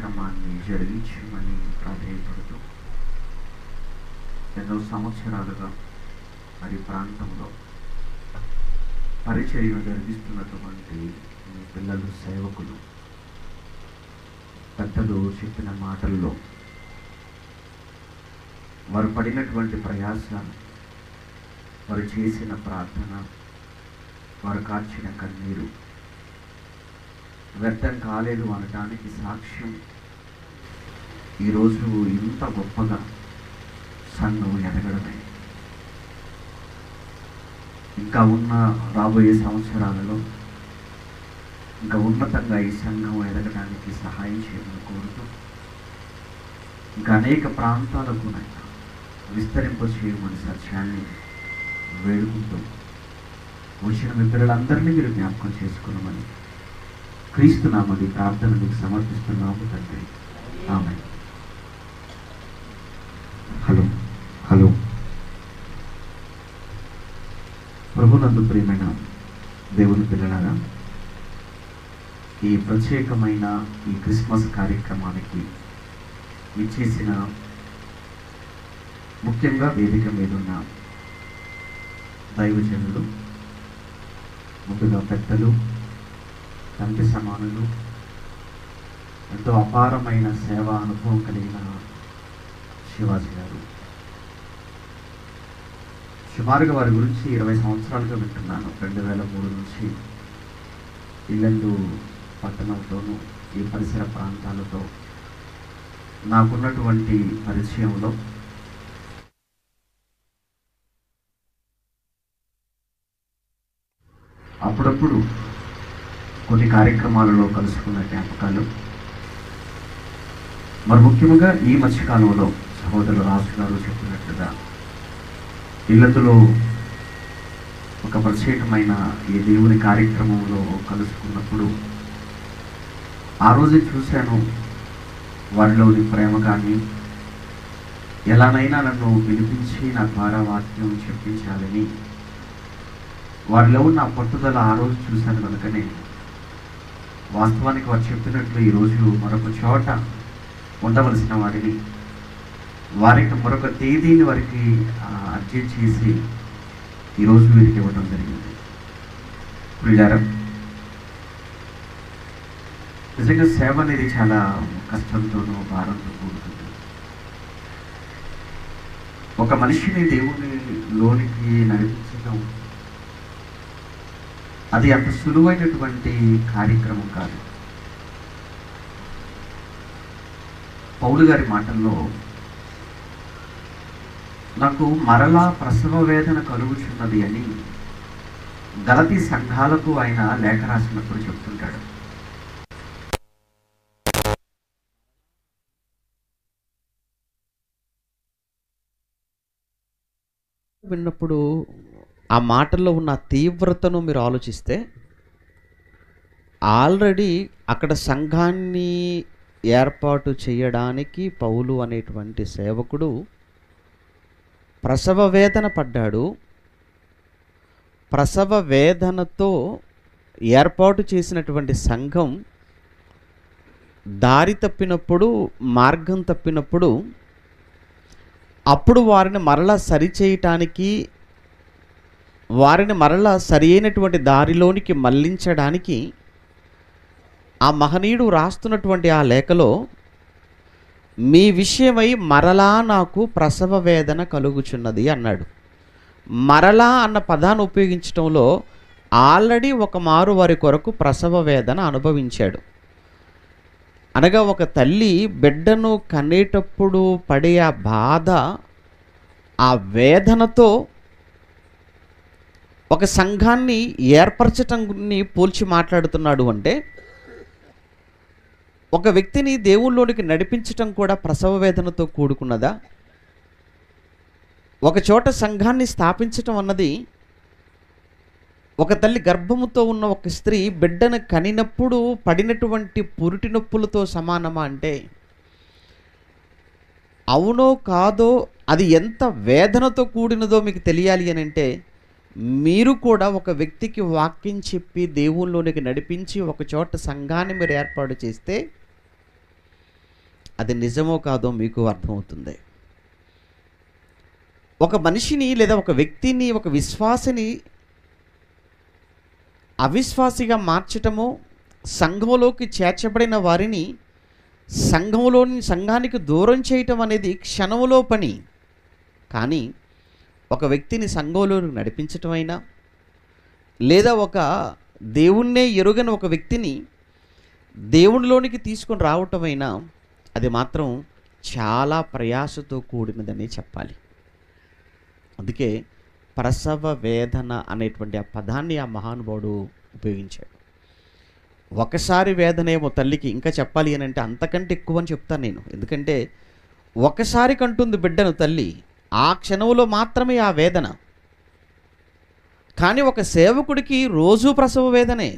కార్యక్రమాన్ని జరిగించమని ప్రాధాన్యపడుతూ ఎన్నో సంవత్సరాలుగా మరి ప్రాంతంలో పరిచర్యను జరిగిస్తున్నటువంటి మీ పిల్లలు సేవకులు పెద్దలు చెప్పిన మాటల్లో వారు పడినటువంటి ప్రయాస వారు చేసిన ప్రార్థన వారు కార్చిన కన్నీరు వ్యర్థం కాలేదు అనటానికి సాక్ష్యం ఈరోజు ఇంత గొప్పగా సంఘం ఎదగడమే ఇంకా ఉన్న రాబోయే సంవత్సరాలలో ఇంకా ఉన్నతంగా ఈ సంఘం ఎదగడానికి సహాయం చేయమని కోరుతూ ఇంకా అనేక ప్రాంతాలకు నైనా విస్తరింప చేయమని సత్యాన్ని వేడుకుంటూ వచ్చిన మీ పిల్లలందరినీ మీరు జ్ఞాపకం చేసుకున్నామని క్రీస్తు నామది ప్రార్థన మీకు సమర్పిస్తున్నాము తండ్రి ఆమె హలో హలో ప్రభునందు ప్రియమైన దేవుని పిల్లలారా ఈ ప్రత్యేకమైన ఈ క్రిస్మస్ కార్యక్రమానికి ఇచ్చేసిన ముఖ్యంగా వేదిక మీద ఉన్న దైవజనులు ముందుగా పెద్దలు తండ్రి సమానులు ఎంతో అపారమైన సేవా అనుభవం కలిగిన శివాజీ గారు సుమారుగా వారి గురించి ఇరవై సంవత్సరాలుగా వింటున్నాను రెండు వేల మూడు నుంచి ఇల్లందు పట్టణంతోనూ ఈ పరిసర ప్రాంతాలతో నాకున్నటువంటి పరిచయంలో అప్పుడప్పుడు కొన్ని కార్యక్రమాలలో కలుసుకున్న జ్ఞాపకాలు మరి ముఖ్యంగా ఈ మధ్యకాలంలో సహోదరులు రాజు గారు చెప్పినట్టుగా ఇళ్ళలో ఒక ప్రత్యేకమైన ఈ దేవుని కార్యక్రమంలో కలుసుకున్నప్పుడు ఆ రోజు చూశాను వారిలోని ప్రేమ కానీ ఎలానైనా నన్ను పిలిపించి నా ద్వారా వాక్యం చెప్పించాలని వారిలో ఉన్న ఆ పట్టుదల ఆ రోజు చూశాను కనుకనే వాస్తవానికి వారు చెప్పినట్లు ఈరోజు మరొక చోట ఉండవలసిన వారిని వారికి మరొక తేదీని వారికి అడ్జస్ట్ చేసి ఈరోజు వీరికి ఇవ్వడం జరిగింది పిల్లారా నిజంగా సేవ అనేది చాలా కష్టంతోనూ భారంతో కూడుతుంది ఒక మనిషిని దేవుని లోనికి నడిపించడం అది అంత సులువైనటువంటి కార్యక్రమం కాదు పౌలు గారి మాటల్లో నాకు మరలా ప్రసవ వేదన కలుగుచున్నది అని గలతి సంఘాలకు ఆయన లేఖ రాసినప్పుడు చెప్తుంటాడు విన్నప్పుడు ఆ మాటల్లో ఉన్న తీవ్రతను మీరు ఆలోచిస్తే ఆల్రెడీ అక్కడ సంఘాన్ని ఏర్పాటు చేయడానికి పౌలు అనేటువంటి సేవకుడు ప్రసవ వేదన పడ్డాడు ప్రసవ వేదనతో ఏర్పాటు చేసినటువంటి సంఘం దారి తప్పినప్పుడు మార్గం తప్పినప్పుడు అప్పుడు వారిని మరలా సరిచేయటానికి వారిని మరలా సరి అయినటువంటి దారిలోనికి మళ్లించడానికి ఆ మహనీయుడు రాస్తున్నటువంటి ఆ లేఖలో మీ విషయమై మరలా నాకు ప్రసవ వేదన కలుగుచున్నది అన్నాడు మరలా అన్న పదాన్ని ఉపయోగించడంలో ఆల్రెడీ ఒక మారు వారి కొరకు ప్రసవ వేదన అనుభవించాడు అనగా ఒక తల్లి బిడ్డను కనేటప్పుడు పడే ఆ బాధ ఆ వేదనతో ఒక సంఘాన్ని ఏర్పరచటాన్ని పోల్చి మాట్లాడుతున్నాడు అంటే ఒక వ్యక్తిని దేవుళ్ళలోనికి నడిపించటం కూడా ప్రసవ వేదనతో కూడుకున్నదా ఒక చోట సంఘాన్ని స్థాపించటం అన్నది ఒక తల్లి గర్భముతో ఉన్న ఒక స్త్రీ బిడ్డను కనినప్పుడు పడినటువంటి పురిటి నొప్పులతో సమానమా అంటే అవునో కాదో అది ఎంత వేదనతో కూడినదో మీకు తెలియాలి అని అంటే మీరు కూడా ఒక వ్యక్తికి వాక్యం చెప్పి దేవుళ్ళలోనికి నడిపించి ఒక చోట సంఘాన్ని మీరు ఏర్పాటు చేస్తే అది నిజమో కాదో మీకు అర్థమవుతుంది ఒక మనిషిని లేదా ఒక వ్యక్తిని ఒక విశ్వాసిని అవిశ్వాసిగా మార్చటము సంఘంలోకి చేర్చబడిన వారిని సంఘంలోని సంఘానికి దూరం చేయటం అనేది క్షణములో పని కానీ ఒక వ్యక్తిని సంఘంలోకి నడిపించటం అయినా లేదా ఒక దేవుణ్ణే ఎరుగని ఒక వ్యక్తిని దేవునిలోనికి తీసుకొని రావటమైనా అది మాత్రం చాలా ప్రయాసతో కూడినదని చెప్పాలి అందుకే ప్రసవ వేదన అనేటువంటి ఆ పదాన్ని ఆ మహానుభావుడు ఉపయోగించాడు ఒకసారి వేదనేమో తల్లికి ఇంకా చెప్పాలి అని అంటే అంతకంటే ఎక్కువ అని చెప్తాను నేను ఎందుకంటే ఒకసారి కంటుంది బిడ్డను తల్లి ఆ క్షణంలో మాత్రమే ఆ వేదన కానీ ఒక సేవకుడికి రోజు ప్రసవ వేదనే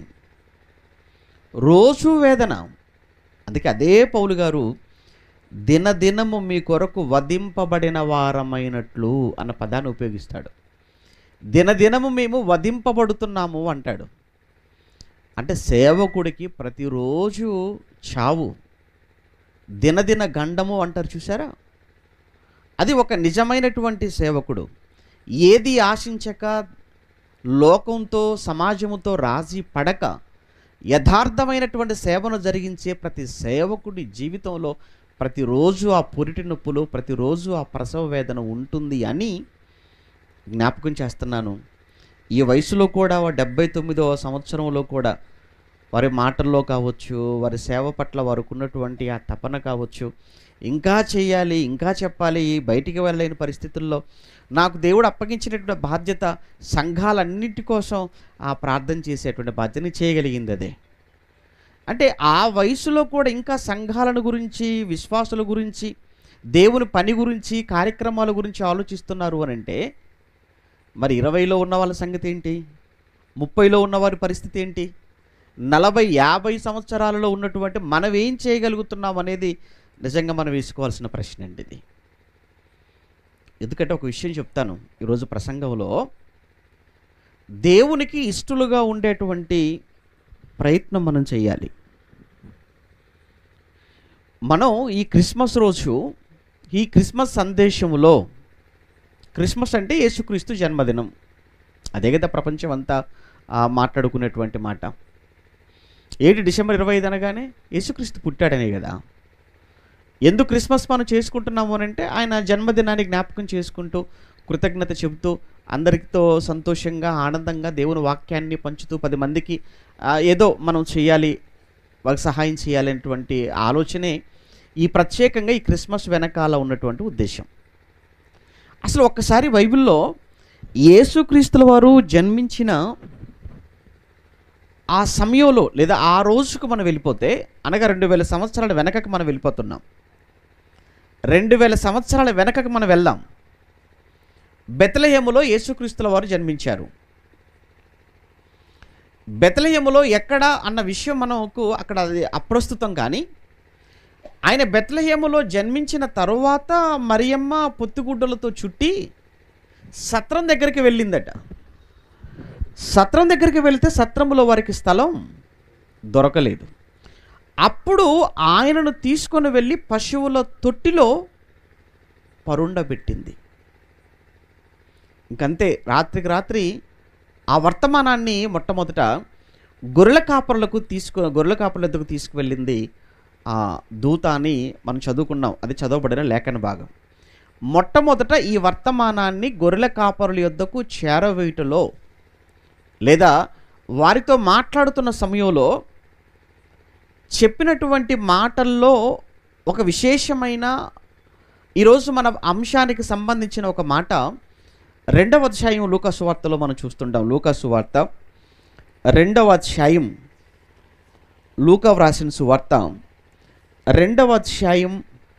రోజు వేదన అందుకే అదే పౌలు గారు దినదినము మీ కొరకు వధింపబడిన వారమైనట్లు అన్న పదాన్ని ఉపయోగిస్తాడు దినదినము మేము వధింపబడుతున్నాము అంటాడు అంటే సేవకుడికి ప్రతిరోజు చావు దినదిన గండము అంటారు చూసారా అది ఒక నిజమైనటువంటి సేవకుడు ఏది ఆశించక లోకంతో సమాజముతో రాజీ పడక యథార్థమైనటువంటి సేవను జరిగించే ప్రతి సేవకుడి జీవితంలో ప్రతిరోజు ఆ పురిటి నొప్పులు ప్రతిరోజు ఆ ప్రసవ వేదన ఉంటుంది అని జ్ఞాపకం చేస్తున్నాను ఈ వయసులో కూడా డెబ్బై తొమ్మిదవ సంవత్సరంలో కూడా వారి మాటల్లో కావచ్చు వారి సేవ పట్ల వారికి ఉన్నటువంటి ఆ తపన కావచ్చు ఇంకా చేయాలి ఇంకా చెప్పాలి బయటికి వెళ్ళలేని పరిస్థితుల్లో నాకు దేవుడు అప్పగించినటువంటి బాధ్యత సంఘాలన్నిటి కోసం ఆ ప్రార్థన చేసేటువంటి బాధ్యతని చేయగలిగింది అదే అంటే ఆ వయసులో కూడా ఇంకా సంఘాలను గురించి విశ్వాసుల గురించి దేవుని పని గురించి కార్యక్రమాల గురించి ఆలోచిస్తున్నారు అని అంటే మరి ఇరవైలో ఉన్న వాళ్ళ సంగతి ఏంటి ముప్పైలో ఉన్న వారి పరిస్థితి ఏంటి నలభై యాభై సంవత్సరాలలో ఉన్నటువంటి మనం ఏం చేయగలుగుతున్నాం అనేది నిజంగా మనం వేసుకోవాల్సిన ప్రశ్న అండి ఇది ఎందుకంటే ఒక విషయం చెప్తాను ఈరోజు ప్రసంగంలో దేవునికి ఇష్టలుగా ఉండేటువంటి ప్రయత్నం మనం చేయాలి మనం ఈ క్రిస్మస్ రోజు ఈ క్రిస్మస్ సందేశంలో క్రిస్మస్ అంటే యేసుక్రీస్తు జన్మదినం అదే కదా ప్రపంచం అంతా ఆ, మాట్లాడుకునేటువంటి మాట ఏంటి డిసెంబర్ ఇరవై ఐదు అనగానే యేసుక్రీస్తు పుట్టాడనే కదా ఎందుకు క్రిస్మస్ మనం చేసుకుంటున్నాము అని అంటే ఆయన జన్మదినాన్ని జ్ఞాపకం చేసుకుంటూ కృతజ్ఞత చెబుతూ అందరితో సంతోషంగా ఆనందంగా దేవుని వాక్యాన్ని పంచుతూ పది మందికి ఆ, ఏదో మనం చేయాలి వాళ్ళకి సహాయం చేయాలనేటువంటి ఆలోచనే ఈ ప్రత్యేకంగా ఈ క్రిస్మస్ వెనకాల ఉన్నటువంటి ఉద్దేశం అసలు ఒక్కసారి బైబిల్లో యేసుక్రీస్తుల వారు జన్మించిన ఆ సమయంలో లేదా ఆ రోజుకు మనం వెళ్ళిపోతే అనగా రెండు వేల సంవత్సరాల వెనకకి మనం వెళ్ళిపోతున్నాం రెండు వేల సంవత్సరాల వెనకకి మనం వెళ్దాం బెతలహేములో యేసుక్రీస్తుల వారు జన్మించారు బెతలహేములో ఎక్కడ అన్న విషయం మనకు అక్కడ అది అప్రస్తుతం కానీ ఆయన బెత్లహేములో జన్మించిన తరువాత మరియమ్మ పొత్తుగుడ్డలతో చుట్టి సత్రం దగ్గరికి వెళ్ళిందట సత్రం దగ్గరికి వెళ్తే సత్రములో వారికి స్థలం దొరకలేదు అప్పుడు ఆయనను తీసుకొని వెళ్ళి పశువుల తొట్టిలో పరుండబెట్టింది ఇంకంతే రాత్రికి రాత్రి ఆ వర్తమానాన్ని మొట్టమొదట గొర్రెల కాపరులకు తీసుకు గొర్రెల కాపరుల ఎద్దుకు తీసుకువెళ్ళింది ఆ దూత అని మనం చదువుకున్నాం అది చదవబడిన లేఖన భాగం మొట్టమొదట ఈ వర్తమానాన్ని గొర్రెల కాపరుల యొద్దకు చేరవేయుటలో లేదా వారితో మాట్లాడుతున్న సమయంలో చెప్పినటువంటి మాటల్లో ఒక విశేషమైన ఈరోజు మన అంశానికి సంబంధించిన ఒక మాట రెండవ అధ్యాయం లూకాసు వార్తలో మనం చూస్తుంటాం లూకాసు వార్త రెండవ అధ్యాయం లూకా వ్రాసిన సువార్త రెండవ అధ్యాయం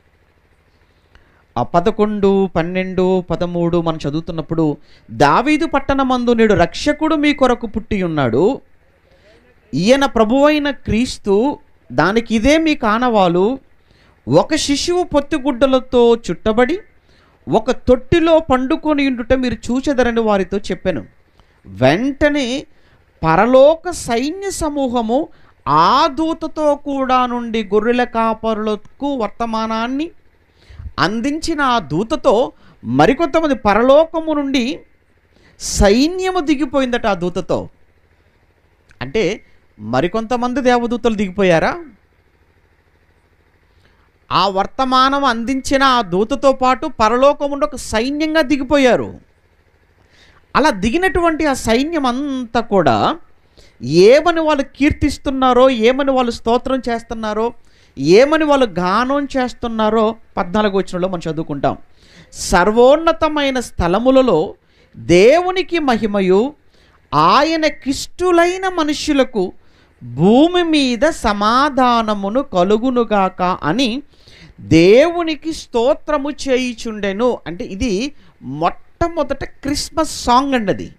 ఆ పదకొండు పన్నెండు పదమూడు మనం చదువుతున్నప్పుడు దావీదు పట్టణమందు నేడు రక్షకుడు మీ కొరకు పుట్టి ఉన్నాడు ఈయన ప్రభువైన క్రీస్తు దానికి ఇదే మీ కానవాలు ఒక శిశువు పొత్తిగుడ్డలతో చుట్టబడి ఒక తొట్టిలో పండుకొని ఉండుట మీరు చూచెదరని వారితో చెప్పాను వెంటనే పరలోక సైన్య సమూహము ఆ దూతతో కూడా నుండి గొర్రెల కాపరులకు వర్తమానాన్ని అందించిన ఆ దూతతో మరికొంతమంది పరలోకము నుండి సైన్యము దిగిపోయిందట ఆ దూతతో అంటే మరికొంతమంది దేవదూతలు దిగిపోయారా ఆ వర్తమానం అందించిన ఆ దూతతో పాటు పరలోకముండి ఒక సైన్యంగా దిగిపోయారు అలా దిగినటువంటి ఆ సైన్యం అంతా కూడా ఏమని వాళ్ళు కీర్తిస్తున్నారో ఏమని వాళ్ళు స్తోత్రం చేస్తున్నారో ఏమని వాళ్ళు గానం చేస్తున్నారో పద్నాలుగు వచనంలో మనం చదువుకుంటాం సర్వోన్నతమైన స్థలములలో దేవునికి మహిమయు ఆయన కిష్టులైన మనుష్యులకు భూమి మీద సమాధానమును కలుగునుగాక అని దేవునికి స్తోత్రము చేయిచుండెను అంటే ఇది మొట్టమొదట క్రిస్మస్ సాంగ్ అండి అది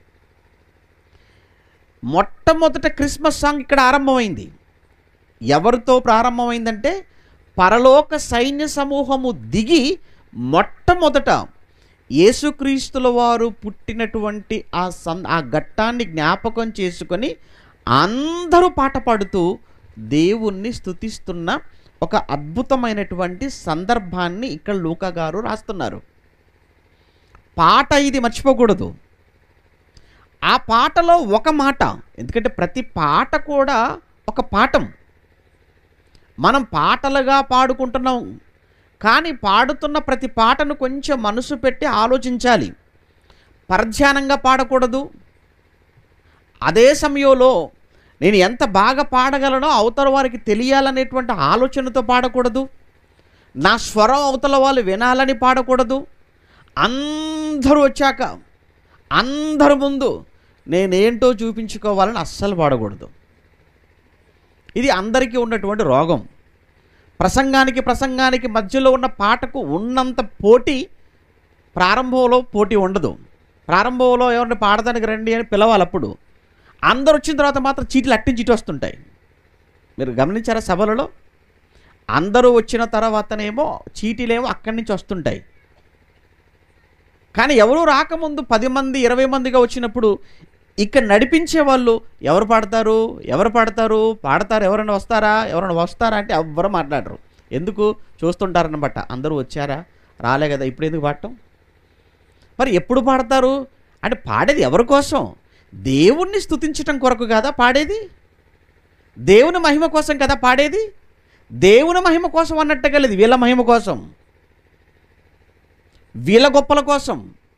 మొట్టమొదట క్రిస్మస్ సాంగ్ ఇక్కడ ఆరంభమైంది ఎవరితో ప్రారంభమైందంటే పరలోక సైన్య సమూహము దిగి మొట్టమొదట యేసుక్రీస్తుల వారు పుట్టినటువంటి ఆ సం ఆ ఘట్టాన్ని జ్ఞాపకం చేసుకొని అందరూ పాట పాడుతూ దేవుణ్ణి స్తుతిస్తున్న ఒక అద్భుతమైనటువంటి సందర్భాన్ని ఇక్కడ లూకా గారు రాస్తున్నారు పాట ఇది మర్చిపోకూడదు ఆ పాటలో ఒక మాట ఎందుకంటే ప్రతి పాట కూడా ఒక పాఠం మనం పాటలుగా పాడుకుంటున్నాం కానీ పాడుతున్న ప్రతి పాటను కొంచెం మనసు పెట్టి ఆలోచించాలి పరధ్యానంగా పాడకూడదు అదే సమయంలో నేను ఎంత బాగా పాడగలనో అవతల వారికి తెలియాలనేటువంటి ఆలోచనతో పాడకూడదు నా స్వరం అవతల వాళ్ళు వినాలని పాడకూడదు అందరూ వచ్చాక అందరి ముందు నేనేంటో చూపించుకోవాలని అస్సలు పాడకూడదు ఇది అందరికీ ఉన్నటువంటి రోగం ప్రసంగానికి ప్రసంగానికి మధ్యలో ఉన్న పాటకు ఉన్నంత పోటీ ప్రారంభంలో పోటీ ఉండదు ప్రారంభంలో ఎవరిని పాడడానికి రండి అని పిలవాలి అప్పుడు అందరు వచ్చిన తర్వాత మాత్రం చీటీలు అట్టించి ఇటు వస్తుంటాయి మీరు గమనించారా సభలలో అందరూ వచ్చిన తర్వాతనేమో చీటీలేమో అక్కడి నుంచి వస్తుంటాయి కానీ ఎవరు రాకముందు పది మంది ఇరవై మందిగా వచ్చినప్పుడు ఇక్కడ నడిపించే వాళ్ళు ఎవరు పాడతారు ఎవరు పాడతారు పాడతారు ఎవరైనా వస్తారా ఎవరైనా వస్తారా అంటే ఎవ్వరు మాట్లాడరు ఎందుకు చూస్తుంటారన్నమాట అందరూ వచ్చారా రాలే కదా ఇప్పుడు ఎందుకు పాడటం మరి ఎప్పుడు పాడతారు అంటే పాడేది ఎవరి కోసం దేవుణ్ణి స్తుతించటం కొరకు కదా పాడేది దేవుని మహిమ కోసం కదా పాడేది దేవుని మహిమ కోసం అన్నట్టుగా లేదు వీళ్ళ మహిమ కోసం వీళ్ళ గొప్పల కోసం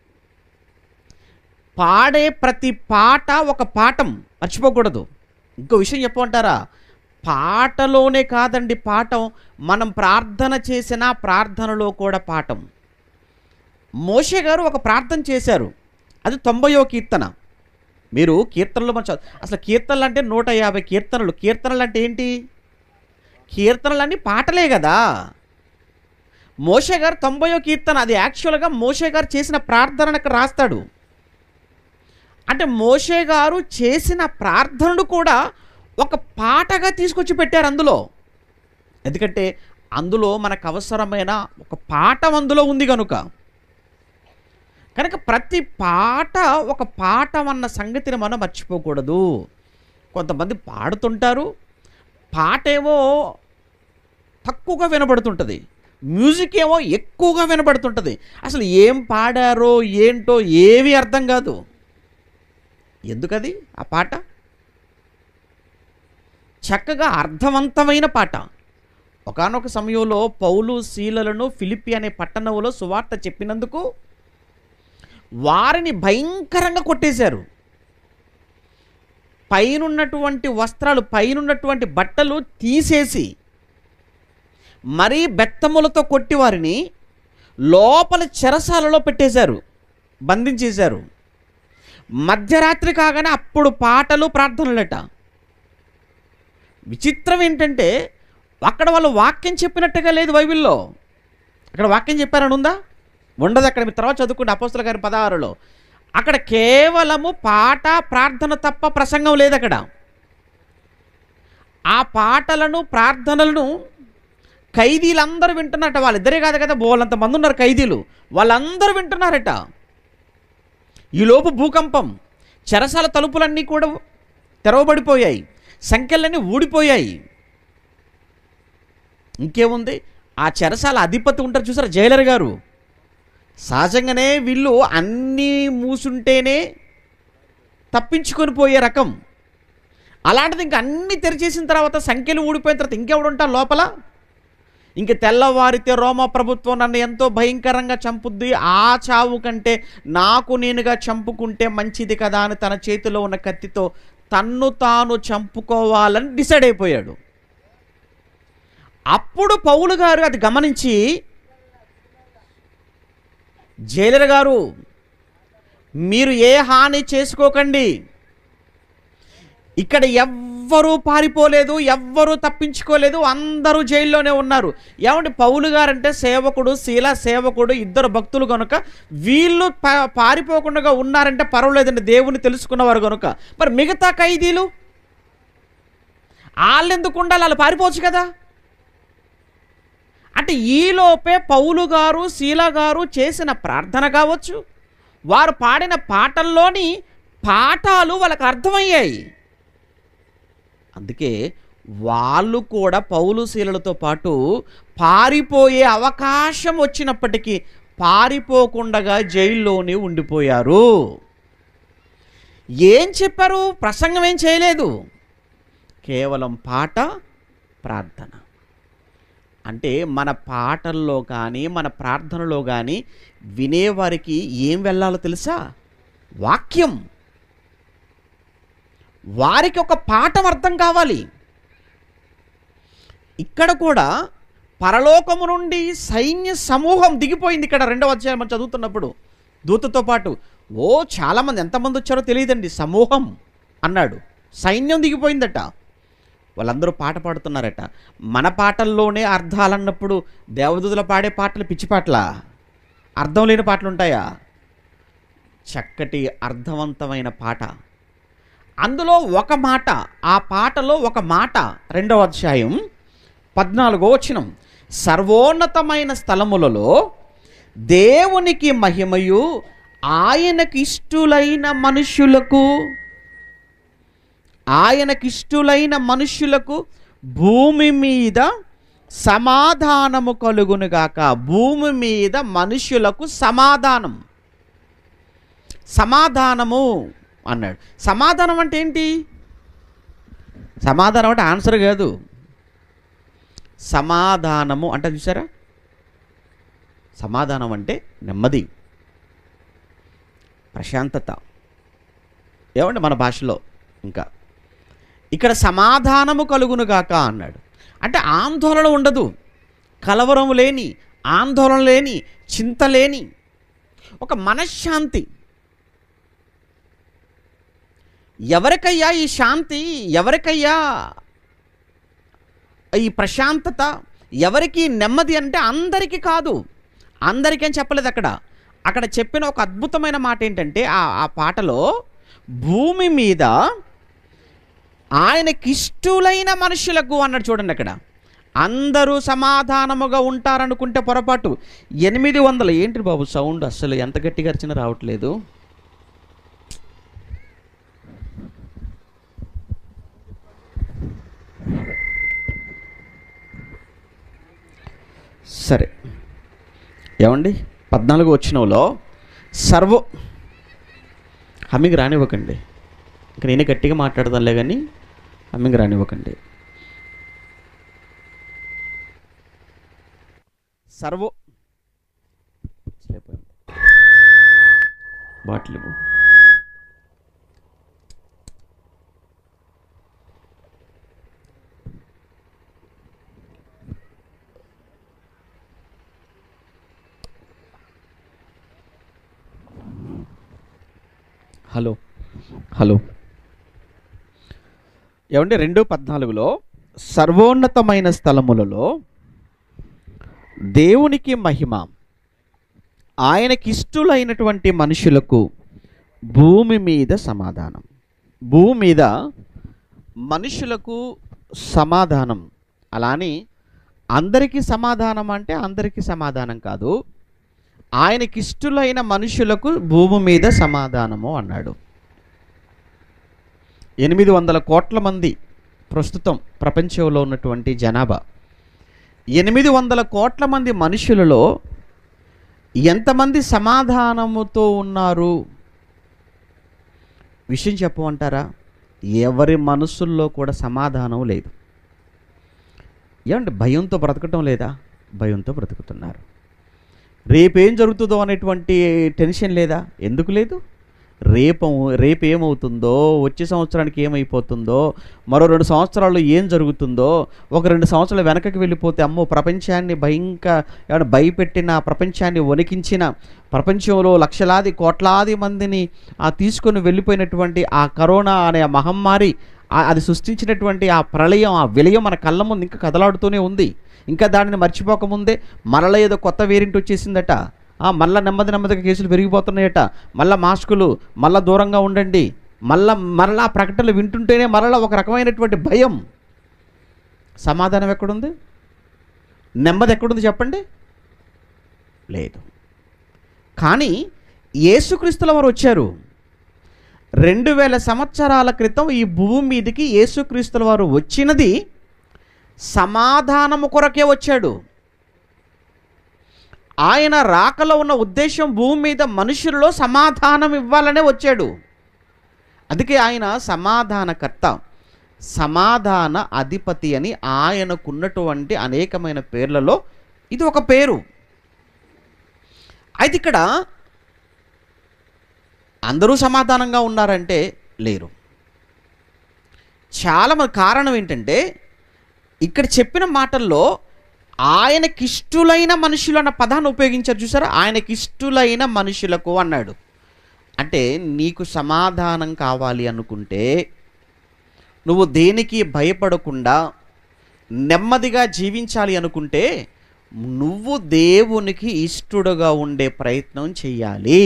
పాడే ప్రతి పాట ఒక పాఠం మర్చిపోకూడదు ఇంకో విషయం చెప్పమంటారా పాటలోనే కాదండి పాఠం మనం ప్రార్థన చేసిన ప్రార్థనలో కూడా పాఠం మోషే గారు ఒక ప్రార్థన చేశారు అది తొంభయో కీర్తన మీరు కీర్తనలు మన చదువు అసలు కీర్తనలు అంటే నూట యాభై కీర్తనలు కీర్తనలు అంటే ఏంటి కీర్తనలన్నీ పాటలే కదా మోషే గారు తొంభయో కీర్తన అది యాక్చువల్గా మోషే గారు చేసిన ప్రార్థనకు రాస్తాడు అంటే మోషే గారు చేసిన ప్రార్థనలు కూడా ఒక పాటగా తీసుకొచ్చి పెట్టారు అందులో ఎందుకంటే అందులో మనకు అవసరమైన ఒక పాఠం అందులో ఉంది కనుక కనుక ప్రతి పాట ఒక పాఠం అన్న సంగతిని మనం మర్చిపోకూడదు కొంతమంది పాడుతుంటారు పాట ఏమో తక్కువగా వినబడుతుంటుంది మ్యూజిక్ ఏమో ఎక్కువగా వినబడుతుంటుంది అసలు ఏం పాడారో ఏంటో ఏమీ అర్థం కాదు ఎందుకది ఆ పాట చక్కగా అర్థవంతమైన పాట ఒకానొక సమయంలో పౌలు శీలలను ఫిలిప్పి అనే పట్టణంలో సువార్త చెప్పినందుకు వారిని భయంకరంగా కొట్టేశారు పైనున్నటువంటి వస్త్రాలు పైనున్నటువంటి బట్టలు తీసేసి మరీ బెత్తములతో కొట్టి వారిని లోపల చెరసాలలో పెట్టేశారు బంధించేశారు మధ్యరాత్రి కాగానే అప్పుడు పాటలు ప్రార్థనలట విచిత్రం ఏంటంటే అక్కడ వాళ్ళు వాక్యం చెప్పినట్టుగా లేదు బైబిల్లో అక్కడ వాక్యం చెప్పారని ఉందా ఉండదు అక్కడ మీరు తర్వాత చదువుకుంటే అపోస్తుల గారి పదహారులో అక్కడ కేవలము పాట ప్రార్థన తప్ప ప్రసంగం లేదు అక్కడ ఆ పాటలను ప్రార్థనలను ఖైదీలందరూ వింటున్నారట వాళ్ళిద్దరే కాదు కదా బోలంత మంది ఉన్నారు ఖైదీలు వాళ్ళందరూ వింటున్నారట ఈలోపు భూకంపం చెరసాల తలుపులన్నీ కూడా తెరవబడిపోయాయి సంఖ్యలన్నీ ఊడిపోయాయి ఇంకేముంది ఆ చెరసాల అధిపతి ఉంటారు చూసారా జైలర్ గారు సహజంగానే వీళ్ళు అన్నీ మూసుంటేనే తప్పించుకొని పోయే రకం అలాంటిది ఇంక అన్నీ తెరిచేసిన తర్వాత సంఖ్యలు ఊడిపోయిన తర్వాత ఇంకెవడు ఉంటారు లోపల ఇంక తెల్లవారితే రోమ ప్రభుత్వం నన్ను ఎంతో భయంకరంగా చంపుద్ది ఆ చావు కంటే నాకు నేనుగా చంపుకుంటే మంచిది కదా అని తన చేతిలో ఉన్న కత్తితో తన్ను తాను చంపుకోవాలని డిసైడ్ అయిపోయాడు అప్పుడు పౌలు గారు అది గమనించి జైలర్ గారు మీరు ఏ హాని చేసుకోకండి ఇక్కడ ఎవ్వరూ పారిపోలేదు ఎవ్వరూ తప్పించుకోలేదు అందరూ జైల్లోనే ఉన్నారు ఏమంటే పౌలు గారంటే సేవకుడు శీల సేవకుడు ఇద్దరు భక్తులు కనుక వీళ్ళు పా- పారిపోకుండా ఉన్నారంటే పర్వాలేదండి దేవుని తెలుసుకున్నవారు కనుక మరి మిగతా ఖైదీలు వాళ్ళు ఎందుకు ఉండాలి వాళ్ళు పారిపోవచ్చు కదా అంటే ఈలోపే పౌలు గారు శీల గారు చేసిన ప్రార్థన కావచ్చు వారు పాడిన పాటల్లోని పాఠాలు వాళ్ళకి అర్థమయ్యాయి అందుకే వాళ్ళు కూడా పౌలు శీలలతో పాటు పారిపోయే అవకాశం వచ్చినప్పటికీ పారిపోకుండా జైల్లోనే ఉండిపోయారు ఏం చెప్పారు ప్రసంగం ఏం చేయలేదు కేవలం పాట ప్రార్థన అంటే మన పాటల్లో కానీ మన ప్రార్థనలో కానీ వినేవారికి ఏం వెళ్ళాలో తెలుసా వాక్యం వారికి ఒక పాఠం అర్థం కావాలి ఇక్కడ కూడా పరలోకము నుండి సైన్య సమూహం దిగిపోయింది ఇక్కడ రెండవ అధ్యాయం మనం చదువుతున్నప్పుడు దూతతో పాటు ఓ చాలామంది ఎంతమంది వచ్చారో తెలియదండి సమూహం అన్నాడు సైన్యం దిగిపోయిందట వాళ్ళందరూ పాట పాడుతున్నారట మన పాటల్లోనే అర్థాలన్నప్పుడు దేవదూతలు పాడే పాటలు పిచ్చి పాటలా అర్థం లేని పాటలు ఉంటాయా చక్కటి అర్థవంతమైన పాట అందులో ఒక మాట ఆ పాటలో ఒక మాట రెండవ అధ్యాయం పద్నాలుగో వచనం సర్వోన్నతమైన స్థలములలో దేవునికి మహిమయు ఆయనకి ఇష్టులైన మనుష్యులకు ఆయనకిష్టులైన మనుష్యులకు భూమి మీద సమాధానము కలుగునుగాక భూమి మీద మనుష్యులకు సమాధానం సమాధానము అన్నాడు సమాధానం అంటే ఏంటి సమాధానం అంటే ఆన్సర్ కాదు సమాధానము అంటే చూసారా సమాధానం అంటే నెమ్మది ప్రశాంతత ఏమండి మన భాషలో ఇంకా ఇక్కడ సమాధానము కలుగునుగాక అన్నాడు అంటే ఆందోళన ఉండదు కలవరం లేని ఆందోళన లేని చింత లేని ఒక మనశ్శాంతి ఎవరికయ్యా ఈ శాంతి ఎవరికయ్యా ఈ ప్రశాంతత ఎవరికి నెమ్మది అంటే అందరికీ కాదు అందరికీ అని చెప్పలేదు అక్కడ అక్కడ చెప్పిన ఒక అద్భుతమైన మాట ఏంటంటే ఆ ఆ పాటలో భూమి మీద ఆయనకిష్టులైన మనుషులకు అన్నాడు చూడండి అక్కడ అందరూ సమాధానముగా ఉంటారనుకుంటే పొరపాటు ఎనిమిది వందల ఏంటి బాబు సౌండ్ అస్సలు ఎంత గట్టిగా అరిచినా రావట్లేదు సరే ఏమండి పద్నాలుగు వచ్చినలో సర్వ హమ్మింగ్ రానివ్వకండి ఇంకా నేనే గట్టిగా మాట్లాడదాంలే కానీ హమ్మింగ్ రానివ్వకండి సర్వ బాటిల్ ఇవ్వు. హలో హలో ఏమంటే రెండు పద్నాలుగులో సర్వోన్నతమైన స్థలములలో దేవునికి మహిమ ఆయనకిష్టులైనటువంటి మనుషులకు భూమి మీద సమాధానం భూమి మీద మనుషులకు సమాధానం అలాని అందరికీ సమాధానం అంటే అందరికీ సమాధానం కాదు ఆయనకిష్టులైన మనుషులకు భూమి మీద సమాధానము అన్నాడు ఎనిమిది వందల కోట్ల మంది ప్రస్తుతం ప్రపంచంలో ఉన్నటువంటి జనాభా ఎనిమిది వందల కోట్ల మంది మనుషులలో ఎంతమంది సమాధానముతో ఉన్నారు విషయం చెప్పమంటారా ఎవరి మనసుల్లో కూడా సమాధానం లేదు ఏమంటే భయంతో బ్రతకటం లేదా భయంతో బ్రతుకుతున్నారు రేపేం జరుగుతుందో అనేటువంటి టెన్షన్ లేదా ఎందుకు లేదు రేపు రేపు ఏమవుతుందో వచ్చే సంవత్సరానికి ఏమైపోతుందో మరో రెండు సంవత్సరాల్లో ఏం జరుగుతుందో ఒక రెండు సంవత్సరాలు వెనకకి వెళ్ళిపోతే అమ్మో ప్రపంచాన్ని భయంక ఏమైనా భయపెట్టిన ప్రపంచాన్ని వణికించిన ప్రపంచంలో లక్షలాది కోట్లాది మందిని ఆ తీసుకొని వెళ్ళిపోయినటువంటి ఆ కరోనా అనే ఆ మహమ్మారి ఆ- అది సృష్టించినటువంటి ఆ ప్రళయం ఆ విలయం మన కళ్ళ ముందు ఇంకా కదలాడుతూనే ఉంది ఇంకా దానిని మర్చిపోకముందే మరల ఏదో కొత్త వేరియంట్ వచ్చేసిందట ఆ, మళ్ళా నెమ్మది నెమ్మదిగా కేసులు పెరిగిపోతున్నాయట మళ్ళా మాస్కులు మళ్ళా దూరంగా ఉండండి మళ్ళా మరలా ఆ ప్రకటనలు వింటుంటేనే మరలా ఒక రకమైనటువంటి భయం సమాధానం ఎక్కడుంది నెమ్మది ఎక్కడుంది చెప్పండి లేదు కానీ యేసుక్రీస్తుల వారు వచ్చారు రెండు వేల సంవత్సరాల క్రితం ఈ భూమి మీదకి యేసుక్రీస్తుల వారు వచ్చినది సమాధానము కొరకే వచ్చాడు ఆయన రాకలో ఉన్న ఉద్దేశం భూమి మీద మనుషుల్లో సమాధానం ఇవ్వాలనే వచ్చాడు అందుకే ఆయన సమాధానకర్త సమాధాన అధిపతి అని ఆయనకున్నటువంటి అనేకమైన పేర్లలో ఇది ఒక పేరు అయితే ఇక్కడ అందరూ సమాధానంగా ఉన్నారంటే లేరు చాలా మంది కారణం ఏంటంటే ఇక్కడ చెప్పిన మాటల్లో ఆయనకిష్టులైన మనుషులు అన్న పదాన్ని ఉపయోగించారు చూసారా ఆయనకిష్టులైన మనుషులకు అన్నాడు అంటే నీకు సమాధానం కావాలి అనుకుంటే నువ్వు దేనికి భయపడకుండా నెమ్మదిగా జీవించాలి అనుకుంటే నువ్వు దేవునికి ఇష్టడుగా ఉండే ప్రయత్నం చెయ్యాలి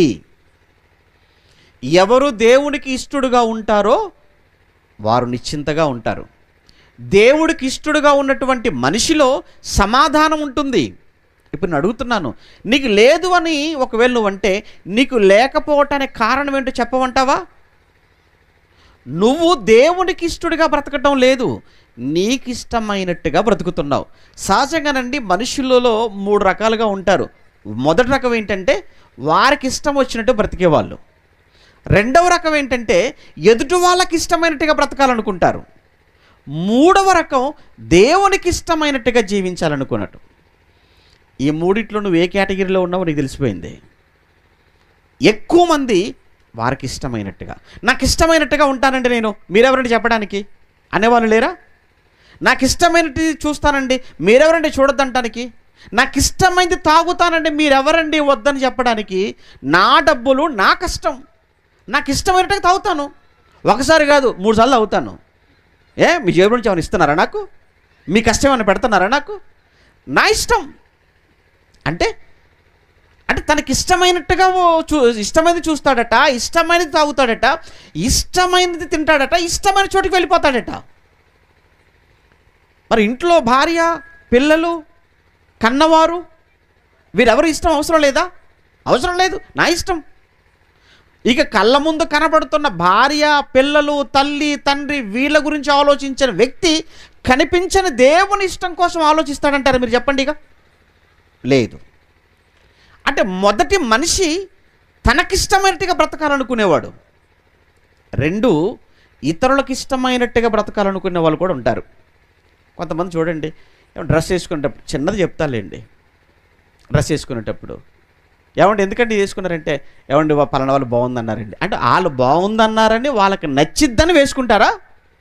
ఎవరు దేవునికి ఇష్టడుగా ఉంటారో వారు నిశ్చింతగా ఉంటారు దేవుడికి ఇష్టడుగా ఉన్నటువంటి మనిషిలో సమాధానం ఉంటుంది ఇప్పుడు నేను అడుగుతున్నాను నీకు లేదు అని ఒకవేళ నువ్వు అంటే నీకు లేకపోవటానికి కారణం ఏంటో చెప్పమంటావా నువ్వు దేవునికి ఇష్టడుగా బ్రతకటం లేదు నీకు ఇష్టమైనట్టుగా బ్రతుకుతున్నావు సహజంగానండి మనుషులలో మూడు రకాలుగా ఉంటారు మొదటి రకం ఏంటంటే వారికి ఇష్టం వచ్చినట్టు బ్రతికేవాళ్ళు రెండవ రకం ఏంటంటే ఎదుటి వాళ్ళకి ఇష్టమైనట్టుగా బ్రతకాలనుకుంటారు మూడవ రకం దేవునికి ఇష్టమైనట్టుగా జీవించాలనుకున్నట్టు ఈ మూడిట్లో నువ్వు ఏ కేటగిరీలో ఉన్నావో నీకు తెలిసిపోయింది ఎక్కువ మంది వారికి ఇష్టమైనట్టుగా నాకు ఇష్టమైనట్టుగా ఉంటానండి నేను మీరెవరండి చెప్పడానికి అనేవాళ్ళు లేరా నాకు ఇష్టమైనది చూస్తానండి మీరెవరండి చూడొద్దంటానికి నాకు ఇష్టమైంది తాగుతానండి మీరెవరండి వద్దని చెప్పడానికి నా డబ్బులు నా కష్టం నాకు ఇష్టమైనట్టుగా తాగుతాను ఒకసారి కాదు మూడు సార్లు అవుతాను ఏ మీ జేబు నుంచి ఏమైనా ఇస్తున్నారా నాకు మీ కష్టం ఏమైనా పెడుతున్నారా నాకు నా ఇష్టం అంటే అంటే తనకి ఇష్టమైనట్టుగా ఓ చూ ఇష్టమైనది చూస్తాడట ఇష్టమైనది తాగుతాడట ఇష్టమైనది తింటాడట ఇష్టమైన చోటికి వెళ్ళిపోతాడట మరి ఇంట్లో భార్య పిల్లలు కన్నవారు వీరెవరు ఇష్టం అవసరం లేదా అవసరం లేదు నా ఇష్టం ఇక కళ్ళ ముందు కనబడుతున్న భార్య పిల్లలు తల్లి తండ్రి వీళ్ళ గురించి ఆలోచించిన వ్యక్తి కనిపించని దేవుని ఇష్టం కోసం ఆలోచిస్తాడంటారు మీరు చెప్పండి ఇక లేదు అంటే మొదటి మనిషి తనకిష్టమైనట్టుగా బ్రతకాలనుకునేవాడు రెండు ఇతరులకు ఇష్టమైనట్టుగా బ్రతకాలనుకునే వాళ్ళు కూడా ఉంటారు కొంతమంది చూడండి డ్రెస్ వేసుకునేటప్పుడు చిన్నది చెప్తాలేండి డ్రెస్ వేసుకునేటప్పుడు ఏమండి ఎందుకంటే ఇది వేసుకున్నారంటే ఏమండి వా- పలానా వాళ్ళు బాగుందన్నారండి అంటే వాళ్ళు బాగుందన్నారని వాళ్ళకి నచ్చిద్దని వేసుకుంటారా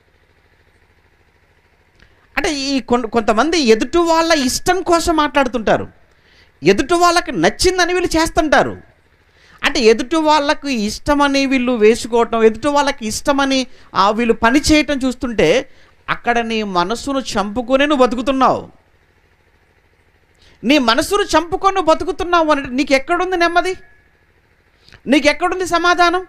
అంటే ఈ కొన్ కొంతమంది ఎదుటి వాళ్ళ ఇష్టం కోసం మాట్లాడుతుంటారు ఎదుటి వాళ్ళకి నచ్చిందని వీళ్ళు చేస్తుంటారు అంటే ఎదుటి వాళ్ళకు ఇష్టమని వీళ్ళు వేసుకోవటం ఎదుటి వాళ్ళకి ఇష్టమని ఆ వీళ్ళు పని చేయటం చూస్తుంటే అక్కడ నీ మనసును చంపుకొని నువ్వు బతుకుతున్నావు నీ మనసును చంపుకొని నువ్వు బతుకుతున్నావు అంటే నీకు ఎక్కడుంది నెమ్మది నీకు ఎక్కడుంది సమాధానం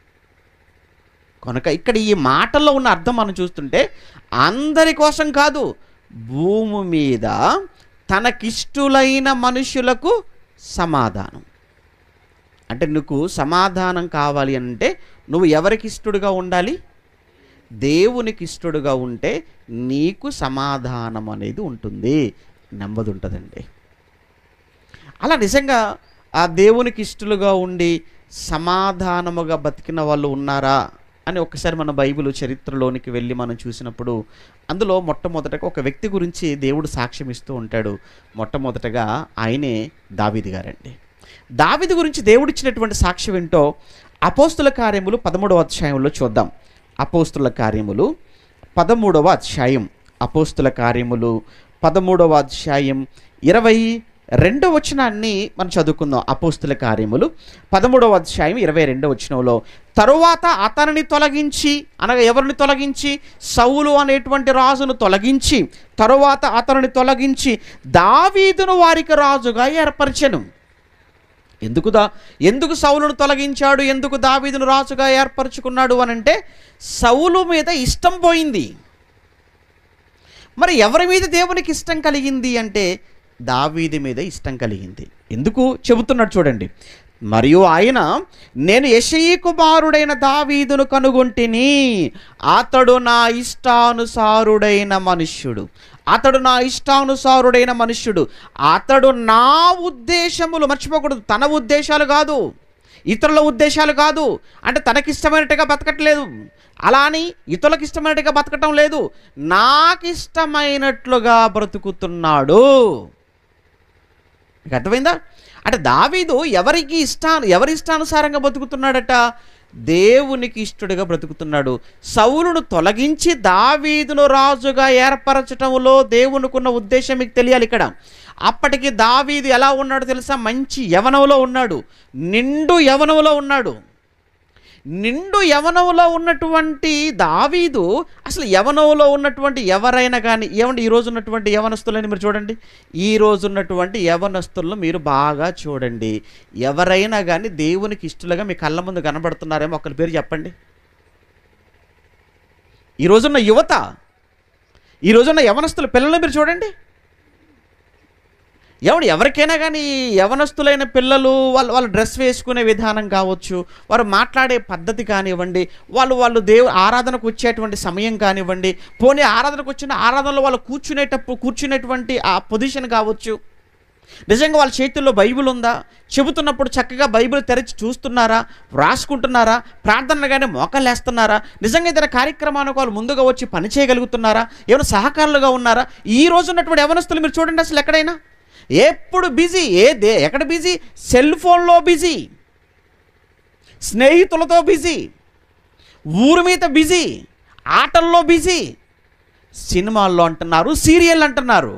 కనుక ఇక్కడ ఈ మాటల్లో ఉన్న అర్థం మనం చూస్తుంటే అందరి కోసం కాదు భూమి మీద తనకిష్టులైన మనుషులకు సమాధానం అంటే నీకు సమాధానం కావాలి అంటే నువ్వు ఎవరికి ఇష్టడుగా ఉండాలి దేవునికి ఇష్టడుగా ఉంటే నీకు సమాధానం అనేది ఉంటుంది నెమ్మది ఉంటుందండి అలా నిజంగా ఆ దేవునికి ఇష్టలుగా ఉండి సమాధానముగా బతికిన వాళ్ళు ఉన్నారా అని ఒకసారి మన బైబిల్ చరిత్రలోనికి వెళ్ళి మనం చూసినప్పుడు అందులో మొట్టమొదటగా ఒక వ్యక్తి గురించి దేవుడు సాక్ష్యం ఇస్తూ ఉంటాడు మొట్టమొదటగా ఆయనే దావీది గారండి దావీది గురించి దేవుడు ఇచ్చినటువంటి సాక్ష్యం ఏంటో అపోస్తుల కార్యములు పదమూడవ అధ్యాయంలో చూద్దాం అపోస్తుల కార్యములు పదమూడవ అధ్యాయం అపోస్తుల కార్యములు పదమూడవ అధ్యాయం ఇరవై రెండో వచనాన్ని మనం చదువుకుందాం అపోస్తుల కార్యములు పదమూడవ అధ్యాయం ఇరవై రెండో వచనంలో తరువాత అతనిని తొలగించి అనగా ఎవరిని తొలగించి సౌలు అనేటువంటి రాజును తొలగించి తరువాత అతనిని తొలగించి దావీదును వారికి రాజుగా ఏర్పరిచెను ఎందుకు దా ఎందుకు సౌలును తొలగించాడు ఎందుకు దావీదును రాజుగా ఏర్పరచుకున్నాడు అని అంటే సౌలు మీద ఇష్టం పోయింది మరి ఎవరి మీద దేవునికి ఇష్టం కలిగింది అంటే దావీది మీద ఇష్టం కలిగింది ఎందుకు చెబుతున్నాడు చూడండి మరియు ఆయన నేను యశయీ కుమారుడైన దావీదును కనుగొంటిని అతడు నా ఇష్టానుసారుడైన మనుష్యుడు అతడు నా ఇష్టానుసారుడైన మనుష్యుడు అతడు నా ఉద్దేశములు మర్చిపోకూడదు తన ఉద్దేశాలు కాదు ఇతరుల ఉద్దేశాలు కాదు అంటే తనకిష్టమైనట్టుగా బతకట్లేదు అలా అని ఇతరులకు ఇష్టమైనట్టుగా బతకటం లేదు నాకు ఇష్టమైనట్లుగా బ్రతుకుతున్నాడు మీకు అర్థమైందా అంటే దావీదు ఎవరికి ఇష్టా ఎవరి ఇష్టానుసారంగా బతుకుతున్నాడట దేవునికి ఇష్టడుగా బ్రతుకుతున్నాడు సౌలును తొలగించి దావీదును రాజుగా ఏర్పరచటంలో దేవునికున్న ఉద్దేశం మీకు తెలియాలి ఇక్కడ అప్పటికి దావీదు ఎలా ఉన్నాడో తెలుసా మంచి యవనంలో ఉన్నాడు నిండు యవనంలో ఉన్నాడు నిండు యవనంలో ఉన్నటువంటి దావీదు అసలు యవనంలో ఉన్నటువంటి ఎవరైనా కానీ ఏమండి ఈ రోజు ఉన్నటువంటి యవనస్తులని మీరు చూడండి ఈ రోజు ఉన్నటువంటి యవనస్తులను మీరు బాగా చూడండి ఎవరైనా కానీ దేవునికి ఇష్టలుగా మీ కళ్ళ ముందు కనబడుతున్నారేమో ఒకరి పేరు చెప్పండి ఈ రోజున్న యువత ఈ రోజున్న యవనస్తుల పిల్లలు మీరు చూడండి ఎవడు ఎవరికైనా కానీ యవనస్తులైన పిల్లలు వాళ్ళు వాళ్ళు డ్రెస్ వేసుకునే విధానం కావచ్చు వారు మాట్లాడే పద్ధతి కానివ్వండి వాళ్ళు వాళ్ళు దేవు ఆరాధనకు వచ్చేటువంటి సమయం కానివ్వండి పోనీ ఆరాధనకు వచ్చిన ఆరాధనలో వాళ్ళు కూర్చునేటప్పుడు కూర్చునేటువంటి ఆ పొజిషన్ కావచ్చు నిజంగా వాళ్ళ చేతుల్లో బైబిల్ ఉందా చెబుతున్నప్పుడు చక్కగా బైబిల్ తెరిచి చూస్తున్నారా రాసుకుంటున్నారా ప్రార్థనగానే మోకలేస్తున్నారా నిజంగా ఏదైనా కార్యక్రమానికి వాళ్ళు ముందుగా వచ్చి పని చేయగలుగుతున్నారా ఏమైనా సహకారులుగా ఉన్నారా ఈ రోజు ఉన్నటువంటి యవనస్తులు మీరు చూడండి అసలు ఎక్కడైనా ఎప్పుడు బిజీ ఏ దే ఎక్కడ బిజీ సెల్ ఫోన్లో బిజీ స్నేహితులతో బిజీ ఊరి మీద బిజీ ఆటల్లో బిజీ సినిమాల్లో అంటున్నారు సీరియల్ అంటున్నారు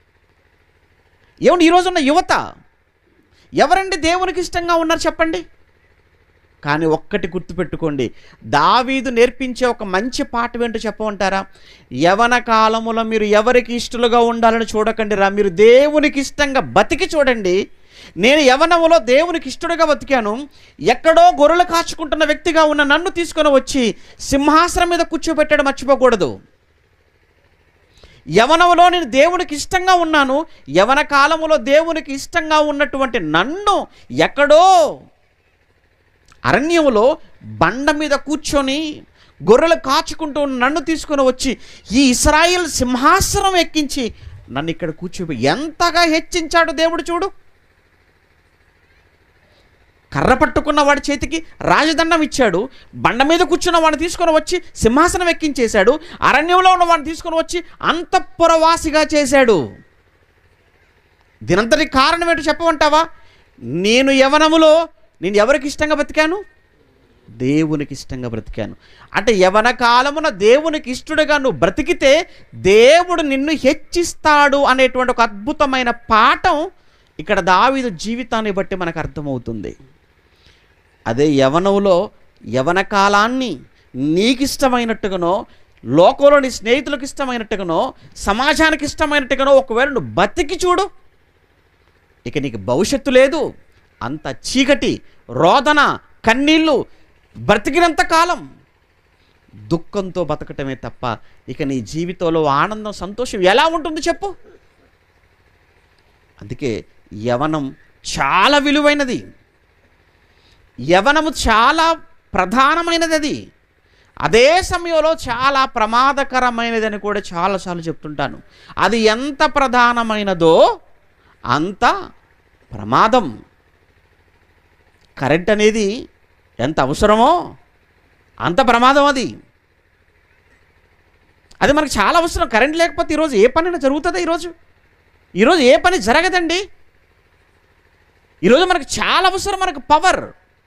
ఏమండి ఈరోజు ఉన్న యువత ఎవరండి దేవునికి ఇష్టంగా ఉన్నారు చెప్పండి కానీ ఒక్కటి గుర్తుపెట్టుకోండి దావీదు నేర్పించే ఒక మంచి పాట ఏంటో చెప్పమంటారా యవన కాలములో మీరు ఎవరికి ఇష్టలుగా ఉండాలని చూడకండి రా మీరు దేవునికి ఇష్టంగా బతికి చూడండి నేను యవనములో దేవునికి ఇష్టడుగా బతికాను ఎక్కడో గొర్రెలు కాచుకుంటున్న వ్యక్తిగా ఉన్న నన్ను తీసుకొని వచ్చి సింహాసనం మీద కూర్చోబెట్టాడు మర్చిపోకూడదు యవనములో నేను దేవునికి ఇష్టంగా ఉన్నాను యవన కాలములో దేవునికి ఇష్టంగా ఉన్నటువంటి నన్ను ఎక్కడో అరణ్యములో బండ మీద కూర్చొని గొర్రెలు కాచుకుంటూ ఉన్న నన్ను తీసుకొని వచ్చి ఈ ఇస్రాయిల్ సింహాసనం ఎక్కించి నన్ను ఇక్కడ కూర్చోబె ఎంతగా హెచ్చించాడు దేవుడు చూడు కర్ర పట్టుకున్న వాడి చేతికి రాజదండం ఇచ్చాడు బండ మీద కూర్చున్న వాడిని తీసుకొని వచ్చి సింహాసనం ఎక్కించేశాడు అరణ్యంలో ఉన్న వాడిని తీసుకొని వచ్చి అంతఃపురవాసిగా చేశాడు దీనంతటి కారణం ఏంటో చెప్పమంటావా నేను యవనములో నేను ఎవరికి ఇష్టంగా బ్రతికాను దేవునికి ఇష్టంగా బ్రతికాను అంటే యవన కాలమున దేవునికి ఇష్టడుగా నువ్వు బ్రతికితే దేవుడు నిన్ను హెచ్చిస్తాడు అనేటువంటి ఒక అద్భుతమైన పాఠం ఇక్కడ దావీదు జీవితాన్ని బట్టి మనకు అర్థమవుతుంది అదే యవనంలో యవన కాలాన్ని నీకు ఇష్టమైనట్టుగానో లోకంలో నీ స్నేహితులకు ఇష్టమైనట్టుగానో సమాజానికి ఇష్టమైనట్టుగానో ఒకవేళ నువ్వు బతికి చూడు ఇక నీకు భవిష్యత్తు లేదు అంత చీకటి రోదన కన్నీళ్ళు బ్రతికినంత కాలం దుఃఖంతో బతకటమే తప్ప ఇక నీ జీవితంలో ఆనందం సంతోషం ఎలా ఉంటుంది చెప్పు అందుకే యవనం చాలా విలువైనది యవనము చాలా ప్రధానమైనది అది అదే సమయంలో చాలా ప్రమాదకరమైనదని కూడా చాలాసార్లు చెప్తుంటాను అది ఎంత ప్రధానమైనదో అంత ప్రమాదం కరెంట్ అనేది ఎంత అవసరమో అంత ప్రమాదం అది అది మనకు చాలా అవసరం కరెంట్ లేకపోతే ఈరోజు ఏ పనైనా జరుగుతుందా ఈరోజు ఈరోజు ఏ పని జరగదండి ఈరోజు మనకు చాలా అవసరం మనకు పవర్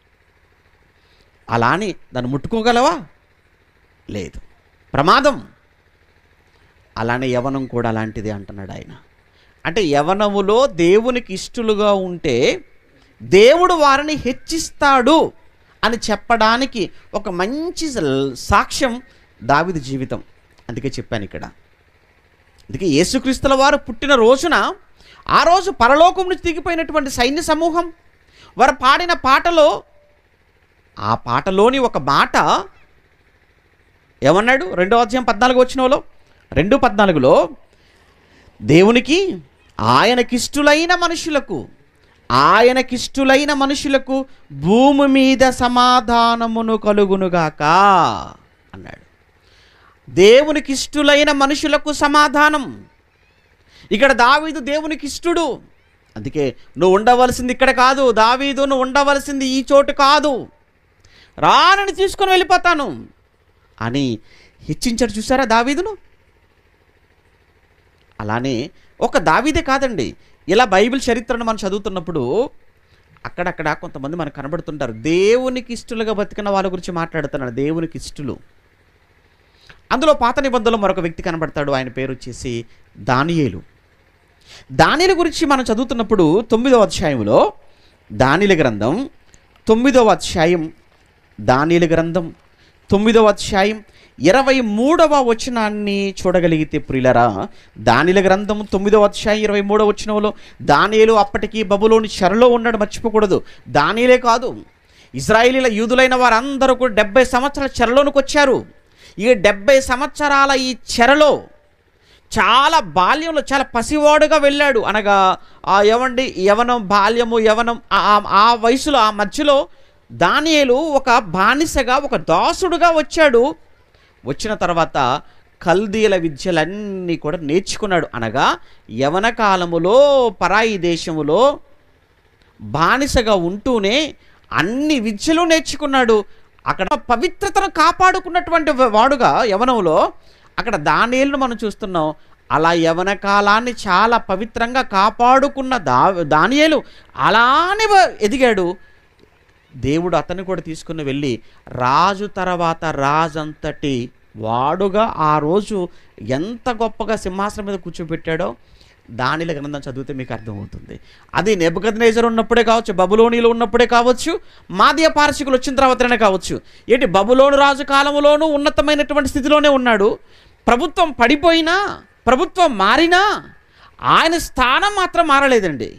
అలా అని దాన్ని ముట్టుకోగలవా లేదు ప్రమాదం అలానే యవనం కూడా అలాంటిది అంటున్నాడు ఆయన అంటే యవనములో దేవునికి ఇష్టలుగా ఉంటే దేవుడు వారిని హెచ్చిస్తాడు అని చెప్పడానికి ఒక మంచి సాక్ష్యం దావిది జీవితం అందుకే చెప్పాను ఇక్కడ అందుకే యేసుక్రీస్తుల వారు పుట్టిన రోజున ఆ రోజు పరలోకం నుంచి దిగిపోయినటువంటి సైన్య సమూహం వారు పాడిన పాటలో ఆ పాటలోని ఒక మాట ఏమన్నాడు రెండో అధ్యాయం పద్నాలుగు వచ్చినలో రెండు పద్నాలుగులో దేవునికి ఆయనకిష్టులైన మనుషులకు ఆయనకిష్టులైన మనుషులకు భూమి మీద సమాధానమును కలుగునుగాక అన్నాడు దేవునికి ఇష్టులైన మనుషులకు సమాధానం ఇక్కడ దావీదు దేవునికి ఇష్టుడు అందుకే నువ్వు ఉండవలసింది ఇక్కడ కాదు దావీదు నువ్వు ఉండవలసింది ఈ చోటు కాదు రానని తీసుకొని వెళ్ళిపోతాను అని హెచ్చించాడు చూసారా దావీదును అలానే ఒక దావీదే కాదండి ఇలా బైబిల్ చరిత్రను మనం చదువుతున్నప్పుడు అక్కడక్కడ కొంతమంది మనకు కనబడుతుంటారు దేవునికి ఇష్టలుగా బతికిన వాళ్ళ గురించి మాట్లాడుతున్నాడు దేవునికి ఇష్టలు అందులో పాత నిబంధనలో మరొక వ్యక్తి కనబడతాడు ఆయన పేరు వచ్చేసి దానియేలు దానిల గురించి మనం చదువుతున్నప్పుడు తొమ్మిదవ అధ్యాయంలో దానిల గ్రంథం తొమ్మిదవ అధ్యాయం దానిల గ్రంథం తొమ్మిదవ అధ్యాయం ఇరవై మూడవ వచనాన్ని చూడగలిగితే ప్రియులరా దానిల గ్రంథం తొమ్మిదవ అధ్యాయం ఇరవై మూడవ వచనంలో దానియేలు అప్పటికి బబులోని చెరలో ఉన్నాడు మర్చిపోకూడదు దానిలే కాదు ఇజ్రాయేలీల యూదులైన వారందరూ కూడా డెబ్బై సంవత్సరాల చెరలోనికి వచ్చారు ఈ డెబ్బై సంవత్సరాల ఈ చెరలో చాలా బాల్యంలో చాలా పసివాడుగా వెళ్ళాడు అనగా ఆ యవండి యవనం బాల్యము యవనం ఆ- ఆ- ఆ వయసులో ఆ మధ్యలో దానియేలు ఒక బానిసగా ఒక దాసుడుగా వచ్చాడు వచ్చిన తర్వాత కల్దీల విద్యలన్నీ కూడా నేర్చుకున్నాడు అనగా యవన కాలములో పరాయి దేశములో బానిసగా ఉంటూనే అన్ని విద్యలు నేర్చుకున్నాడు అక్కడ పవిత్రతను కాపాడుకున్నటువంటి వాడుగా యవనంలో అక్కడ దానియేలును మనం చూస్తున్నాం అలా యవన కాలాన్ని చాలా పవిత్రంగా కాపాడుకున్న దా దానియేలు అలానే వ- ఎదిగాడు దేవుడు అతన్ని కూడా తీసుకుని వెళ్ళి రాజు తర్వాత రాజంతటి వాడుగా ఆ రోజు ఎంత గొప్పగా సింహాసనం మీద కూర్చోబెట్టాడో దానిల గ్రంథం చదివితే మీకు అర్థమవుతుంది అది నెబదనేజర్ ఉన్నప్పుడే కావచ్చు బబులోనిలో ఉన్నప్పుడే కావచ్చు మాదీయ పారసికులు వచ్చిన తర్వాతనే కావచ్చు ఏంటి బబులోను రాజు కాలంలోనూ ఉన్నతమైనటువంటి స్థితిలోనే ఉన్నాడు ప్రభుత్వం పడిపోయినా ప్రభుత్వం మారినా ఆయన స్థానం మాత్రం మారలేదండి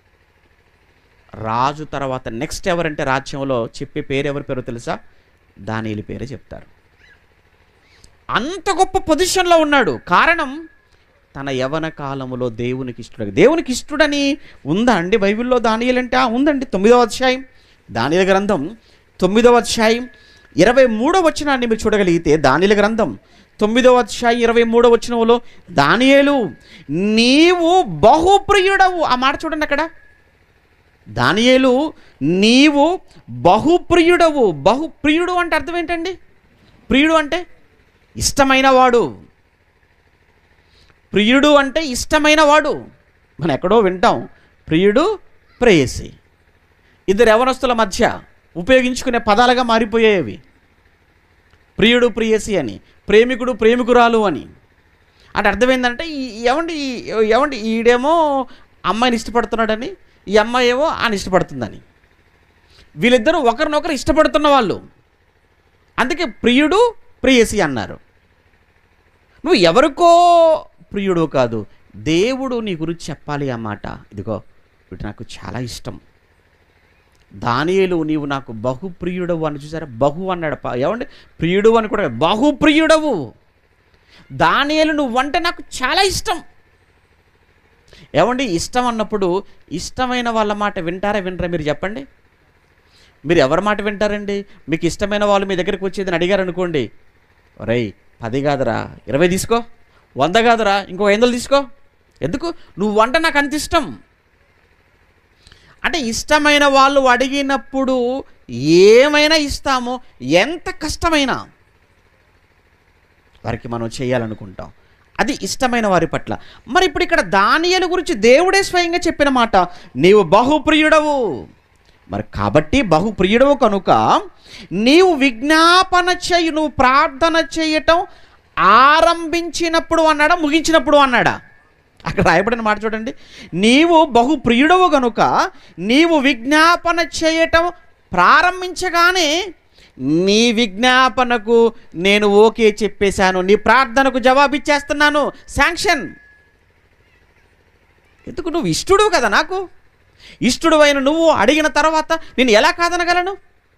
రాజు తర్వాత నెక్స్ట్ ఎవరంటే రాజ్యంలో చెప్పే పేరు ఎవరి పేరో తెలుసా దానియలు పేరే చెప్తారు అంత గొప్ప పొజిషన్లో ఉన్నాడు కారణం తన యవన కాలములో దేవునికి ఇష్టడు దేవునికి ఇష్టడని ఉందా అండి బైబిల్లో దానియలు అంటే ఆ, ఉందండి తొమ్మిదవ అధ్యాయం దానిల గ్రంథం తొమ్మిదవ అధ్యాయం ఇరవై మూడవ వచనాన్ని మీరు చూడగలిగితే దానిల గ్రంథం తొమ్మిదవ అధ్యాయం ఇరవై మూడవ వచనంలో దానియేలు నీవు బహుప్రియుడవు ఆ మాట చూడండి అక్కడ దానియేలు నీవు బహుప్రియుడవు బహుప్రియుడు అంటే అర్థం ఏంటండి ప్రియుడు అంటే ఇష్టమైన వాడు ప్రియుడు అంటే ఇష్టమైన వాడు మనం ఎక్కడో వింటాం ప్రియుడు ప్రేయసి ఇద్దరు యవనస్తుల మధ్య ఉపయోగించుకునే పదాలుగా మారిపోయేవి ప్రియుడు ప్రియసి అని ప్రేమికుడు ప్రేమికురాలు అని అంటే అర్థం ఏంటంటే ఈ ఎవండి ఎవండి ఈడేమో అమ్మాయిని ఇష్టపడుతున్నాడని ఈ అమ్మాయి ఏమో ఆయన ఇష్టపడుతుందని వీళ్ళిద్దరూ ఒకరినొకరు ఇష్టపడుతున్న వాళ్ళు అందుకే ప్రియుడు ప్రేయసి అన్నారు నువ్వు ఎవరికో ప్రియుడు కాదు దేవుడు నీ గురించి చెప్పాలి అన్నమాట ఇదిగో వీడు నాకు చాలా ఇష్టం దానియేలు నీవు నాకు బహుప్రియుడవు అని చూసారా బహు అన్నాడు ప- ఏమండి ప్రియుడు అని కూడా కాదు, బహుప్రియుడవు దానియేలు నువ్వంటే నాకు చాలా ఇష్టం ఏమండి ఇష్టం అన్నప్పుడు ఇష్టమైన వాళ్ళ మాట వింటారా వినరా మీరు చెప్పండి మీరు ఎవరి మాట వింటారండి మీకు ఇష్టమైన వాళ్ళు మీ దగ్గరికి వచ్చేదని అడిగారు అనుకోండి ఒరేయ్ పది కాదురా ఇరవై తీసుకో వంద కాదురా ఇంకో ఐదు వందలు తీసుకో ఎందుకు నువ్వు వంట నాకు అంత ఇష్టం అంటే ఇష్టమైన వాళ్ళు అడిగినప్పుడు ఏమైనా ఇస్తామో ఎంత కష్టమైనా వారికి మనం చేయాలనుకుంటాం అది ఇష్టమైన వారి పట్ల మరి ఇప్పుడు ఇక్కడ దానియలు గురించి దేవుడే స్వయంగా చెప్పిన మాట నీవు బహుప్రియుడవు మరి కాబట్టి బహుప్రియుడవు కనుక నీవు విజ్ఞాపన చేయు నువ్వు ప్రార్థన చేయటం ఆరంభించినప్పుడు అన్నాడా ముగించినప్పుడు అన్నాడా అక్కడ రాయబడిన మాట చూడండి నీవు బహు ప్రియుడవు గనుక నీవు విజ్ఞాపన చేయటం ప్రారంభించగానే నీ విజ్ఞాపనకు నేను ఓకే చెప్పేశాను నీ ప్రార్థనకు జవాబిచ్చేస్తున్నాను శాంక్షన్ ఎందుకు నువ్వు ఇష్టడు కదా నాకు ఇష్టడు అయిన నువ్వు అడిగిన తర్వాత నేను ఎలా కాదనగలను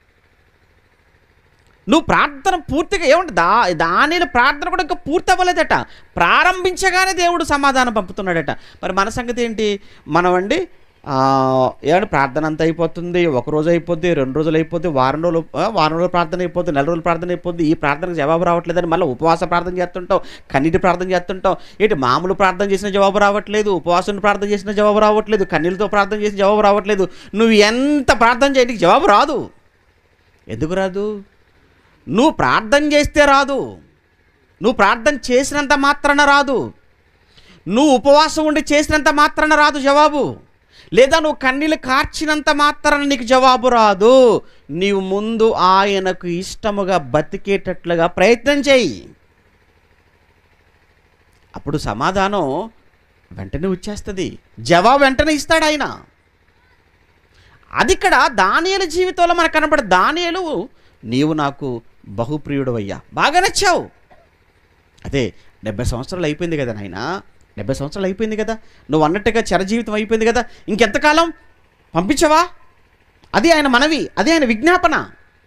నువ్వు ప్రార్థన పూర్తిగా ఏమంటే దా దానిలో ప్రార్థన కూడా ఇంకా పూర్తి అవ్వలేదట ప్రారంభించగానే దేవుడు సమాధానం పంపుతున్నాడట మరి మన సంగతి ఏంటి మనం అండి ఆ, ఏమంటే ప్రార్థన అంతా అయిపోతుంది ఒక రోజు అయిపోద్ది రెండు రోజులు అయిపోద్ది వారం రోజులు ఆ, వారం రోజులు ప్రార్థన అయిపోద్ది నెల రోజులు ప్రార్థన అయిపోద్ది ఈ ప్రార్థనకు జవాబు రావట్లేదని మళ్ళీ ఉపవాస ప్రార్థన చేస్తుంటాం కన్నీటి ప్రార్థన చేస్తుంటాం ఏంటి మామూలు ప్రార్థన చేసిన జవాబు రావట్లేదు ఉపవాసం ప్రార్థన చేసిన జవాబు రావట్లేదు కన్నీళ్ళతో ప్రార్థన చేసిన జవాబు రావట్లేదు నువ్వు ఎంత ప్రార్థన చేయడానికి జవాబు రాదు ఎందుకు రాదు నువ్వు ప్రార్థన చేస్తే రాదు నువ్వు ప్రార్థన చేసినంత మాత్రాన రాదు నువ్వు ఉపవాసం ఉండి చేసినంత మాత్రాన రాదు జవాబు లేదా నువ్వు కన్నీళ్ళు కార్చినంత మాత్రాన నీకు జవాబు రాదు నీవు ముందు ఆయనకు ఇష్టముగా బతికేటట్లుగా ప్రయత్నం చేయి అప్పుడు సమాధానం వెంటనే వచ్చేస్తుంది జవాబు వెంటనే ఇస్తాడు ఆయన అది ఇక్కడ దానియలు జీవితంలో మనకు కనపడే దానియలు నీవు నాకు బహుప్రియుడు అయ్యా బాగా నచ్చావు అదే డెబ్బై సంవత్సరాలు అయిపోయింది కదా నాయన డెబ్బై సంవత్సరాలు అయిపోయింది కదా నువ్వు అన్నట్టుగా చిరజీవితం అయిపోయింది కదా ఇంకెంతకాలం పంపించవా అది ఆయన మనవి అది ఆయన విజ్ఞాపన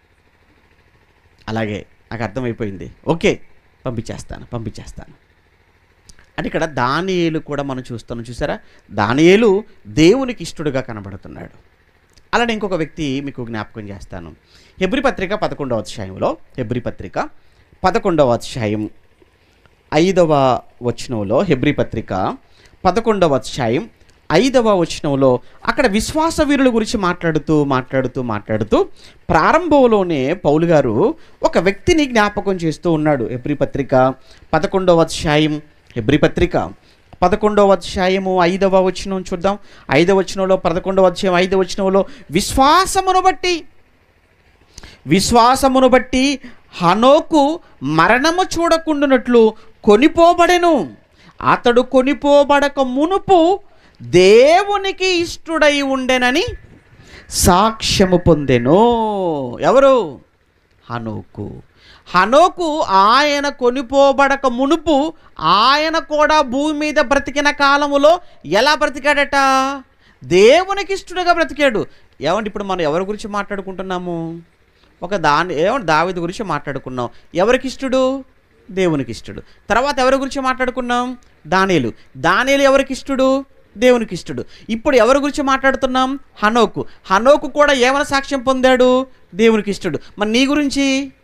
అలాగే నాకు అర్థమైపోయింది ఓకే పంపించేస్తాను పంపించేస్తాను అంటే ఇక్కడ దానియేలు కూడా మనం చూస్తున్నాం చూసారా దానియేలు దేవునికి ఇష్టడుగా కనబడుతున్నాడు అలానే ఇంకొక వ్యక్తి మీకు జ్ఞాపకం చేస్తాను హెబ్రి పత్రిక పదకొండవ అధ్యాయంలో హెబ్రి పత్రిక పదకొండవ అధ్యాయం ఐదవ వచనంలో హెబ్రి పత్రిక పదకొండవ అధ్యాయం ఐదవ వచనంలో అక్కడ విశ్వాస వీరుల గురించి మాట్లాడుతూ మాట్లాడుతూ మాట్లాడుతూ ప్రారంభంలోనే పౌలు గారు ఒక వ్యక్తిని జ్ఞాపకం చేస్తూ ఉన్నాడు హెబ్రి పత్రిక పదకొండవ అధ్యాయం హెబ్రి పత్రిక పదకొండవ అధ్యాయము ఐదవ వచనం చూద్దాం ఐదవ వచనంలో పదకొండవ అధ్యాయం ఐదవ వచనంలో విశ్వాసమును బట్టి విశ్వాసమును బట్టి హనోకు మరణము చూడకుండానట్లు కొనిపోబడెను అతడు కొనిపోబడక మునుపు దేవునికి ఇష్టుడై ఉండెనని సాక్ష్యము పొందెను ఎవరు హనోకు హనోకు ఆయన కొనిపోబడక మునుపు ఆయన కూడా భూమి మీద బ్రతికిన కాలములో ఎలా బ్రతికాడట దేవునికి ఇష్టడుగా బ్రతికాడు ఏమంటే ఇప్పుడు మనం ఎవరి గురించి మాట్లాడుకుంటున్నాము ఒక దాని ఏమంటే దావిది గురించి మాట్లాడుకున్నాం ఎవరికి ఇష్టడు దేవునికి ఇష్టడు తర్వాత ఎవరి గురించి మాట్లాడుకున్నాం దానేలు దానేలు ఎవరికి ఇష్టడు దేవునికి ఇష్టడు ఇప్పుడు ఎవరి గురించి మాట్లాడుతున్నాం హనోకు హనోకు కూడా ఏమైనా సాక్ష్యం పొందాడు దేవునికి ఇష్టడు మరి నీ గురించి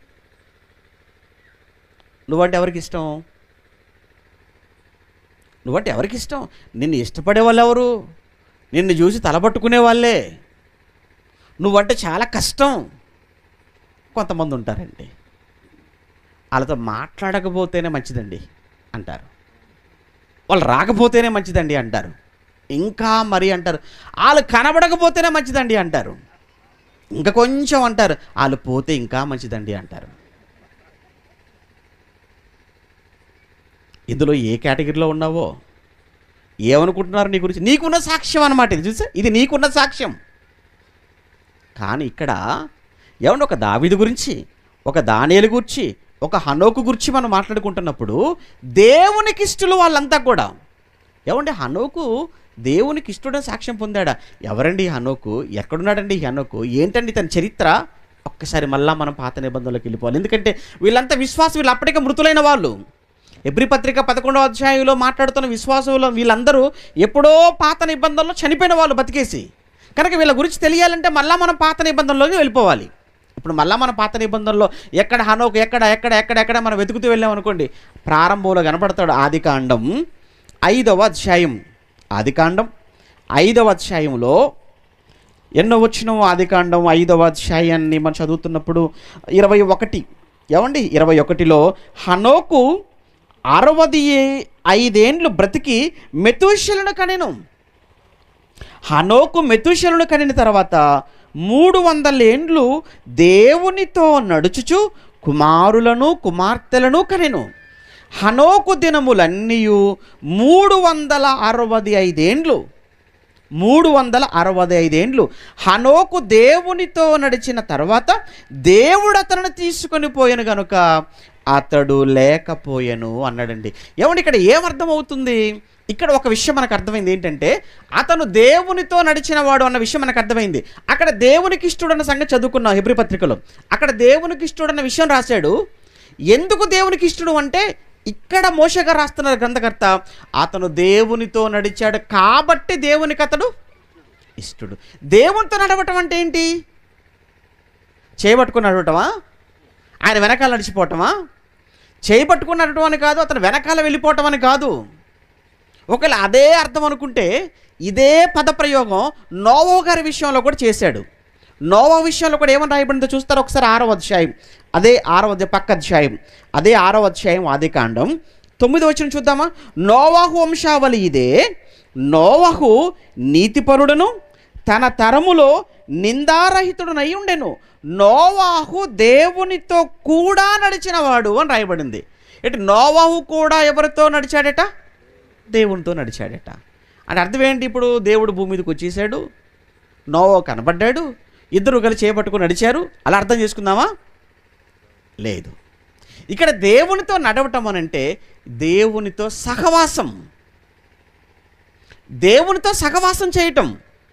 నువ్వంటే ఎవరికి ఇష్టం నువ్వంటే ఎవరికి ఇష్టం నిన్ను ఇష్టపడే వాళ్ళు ఎవరు నిన్ను చూసి తలపట్టుకునే వాళ్ళే నువ్వంటే చాలా కష్టం కొంతమంది ఉంటారండి వాళ్ళతో మాట్లాడకపోతేనే మంచిదండి అంటారు వాళ్ళు రాకపోతేనే మంచిదండి అంటారు ఇంకా మరి అంటారు వాళ్ళు కనబడకపోతేనే మంచిదండి అంటారు ఇంకా కొంచెం అంటారు వాళ్ళు పోతే ఇంకా మంచిదండి అంటారు ఇందులో ఏ కేటగిరీలో ఉన్నావో ఏమనుకుంటున్నారు నీ గురించి నీకున్న సాక్ష్యం అన్నమాట ఇది చూసా ఇది నీకున్న సాక్ష్యం కానీ ఇక్కడ ఏమన్నా ఒక దావిది గురించి ఒక దానియలు గురించి ఒక హనోకు గురించి మనం మాట్లాడుకుంటున్నప్పుడు దేవునికి ఇష్టలు వాళ్ళంతా కూడా ఏమండి హనోకు దేవునికి ఇష్టడని సాక్ష్యం పొందాడా ఎవరండి ఈ హనోకు ఎక్కడున్నాడండి ఈ హనోకు ఏంటండి తన చరిత్ర ఒక్కసారి మళ్ళా మనం పాత నిబంధనలోకి వెళ్ళిపోవాలి ఎందుకంటే వీళ్ళంతా విశ్వాసం వీళ్ళు అప్పటికే మృతులైన వాళ్ళు ఎబ్రి పత్రిక పదకొండవ అధ్యాయంలో మాట్లాడుతున్న విశ్వాసంలో వీళ్ళందరూ ఎప్పుడో పాత నిబంధనలో చనిపోయిన వాళ్ళు బతికేసి కనుక వీళ్ళ గురించి తెలియాలంటే మళ్ళా మనం పాత నిబంధనలోకి వెళ్ళిపోవాలి ఇప్పుడు మళ్ళా మన పాత నిబంధనలో ఎక్కడ హనోకు ఎక్కడ ఎక్కడ ఎక్కడ ఎక్కడ మనం వెతుకుతూ వెళ్ళాం అనుకోండి ప్రారంభంలో కనపడతాడు ఆది కాండం ఐదవ అధ్యాయం ఆది కాండం ఐదవ అధ్యాయంలో ఎన్నో వచ్చిన ఆది కాండం ఐదవ అధ్యాయాన్ని మనం చదువుతున్నప్పుడు ఇరవై ఒకటి ఏమండి ఇరవై ఒకటిలో హనోకు అరవది ఐదేండ్లు బ్రతికి మెతుషలను కనెను హనోకు మెతుషలను కనిన తర్వాత మూడు వందల ఏండ్లు దేవునితో నడుచుచు కుమారులను కుమార్తెలను కనెను హనోకు దినములన్నీ మూడు వందల అరవై ఐదేండ్లు మూడు వందల అరవై ఐదేండ్లు హనోకు దేవునితో నడిచిన తర్వాత దేవుడు అతను తీసుకొని పోయాను గనుక అతడు లేకపోయాను అన్నాడండి ఏమండి ఇక్కడ ఏమర్థమవుతుంది ఇక్కడ ఒక విషయం మనకు అర్థమైంది ఏంటంటే అతను దేవునితో నడిచిన వాడు అన్న విషయం మనకు అర్థమైంది అక్కడ దేవునికి ఇష్టడన్న సంగతి చదువుకున్నాం హెబ్రి పత్రికలో అక్కడ దేవునికి ఇష్టడన్న విషయం రాశాడు ఎందుకు దేవునికి ఇష్టడు అంటే ఇక్కడ మోసగా రాస్తున్నారు గ్రంథకర్త అతను దేవునితో నడిచాడు కాబట్టి దేవునికి అతడు ఇష్టడు దేవునితో నడవటం అంటే ఏంటి చేయబట్టుకుని నడవటమా ఆయన వెనకాల నడిచిపోవటమా చేయబట్టుకుని నడవటం అని కాదు అతను వెనకాల వెళ్ళిపోవటం అని కాదు ఒకవేళ అదే అర్థం అనుకుంటే ఇదే పదప్రయోగం నోవో గారి విషయంలో కూడా చేశాడు నోవా విషయంలో కూడా ఏమని రాయబడిందో చూస్తారు ఒకసారి ఆరో అధ్యాయం అదే ఆరో అధ్యాయం పక్క అధ్యాయం అదే ఆరో అధ్యాయం ఆది కాండం తొమ్మిది వచ్చిన చూద్దామా నోవాహు వంశావళి ఇదే నోవహు నీతిపరుడును తన తరములో నిందారహితుడునై ఉండెను నోవాహు దేవునితో కూడా నడిచినవాడు అని రాయబడింది ఇటు నోవాహు కూడా ఎవరితో నడిచాడట దేవునితో నడిచాడట అంటే అర్థం ఏంటి ఇప్పుడు దేవుడు భూమి మీదకి వచ్చేసాడు నోవో కనబడ్డాడు ఇద్దరు కలిసి చేపట్టుకుని నడిచారు అలా అర్థం చేసుకుందామా లేదు ఇక్కడ దేవునితో నడవటం అనంటే దేవునితో సహవాసం దేవునితో సహవాసం చేయటం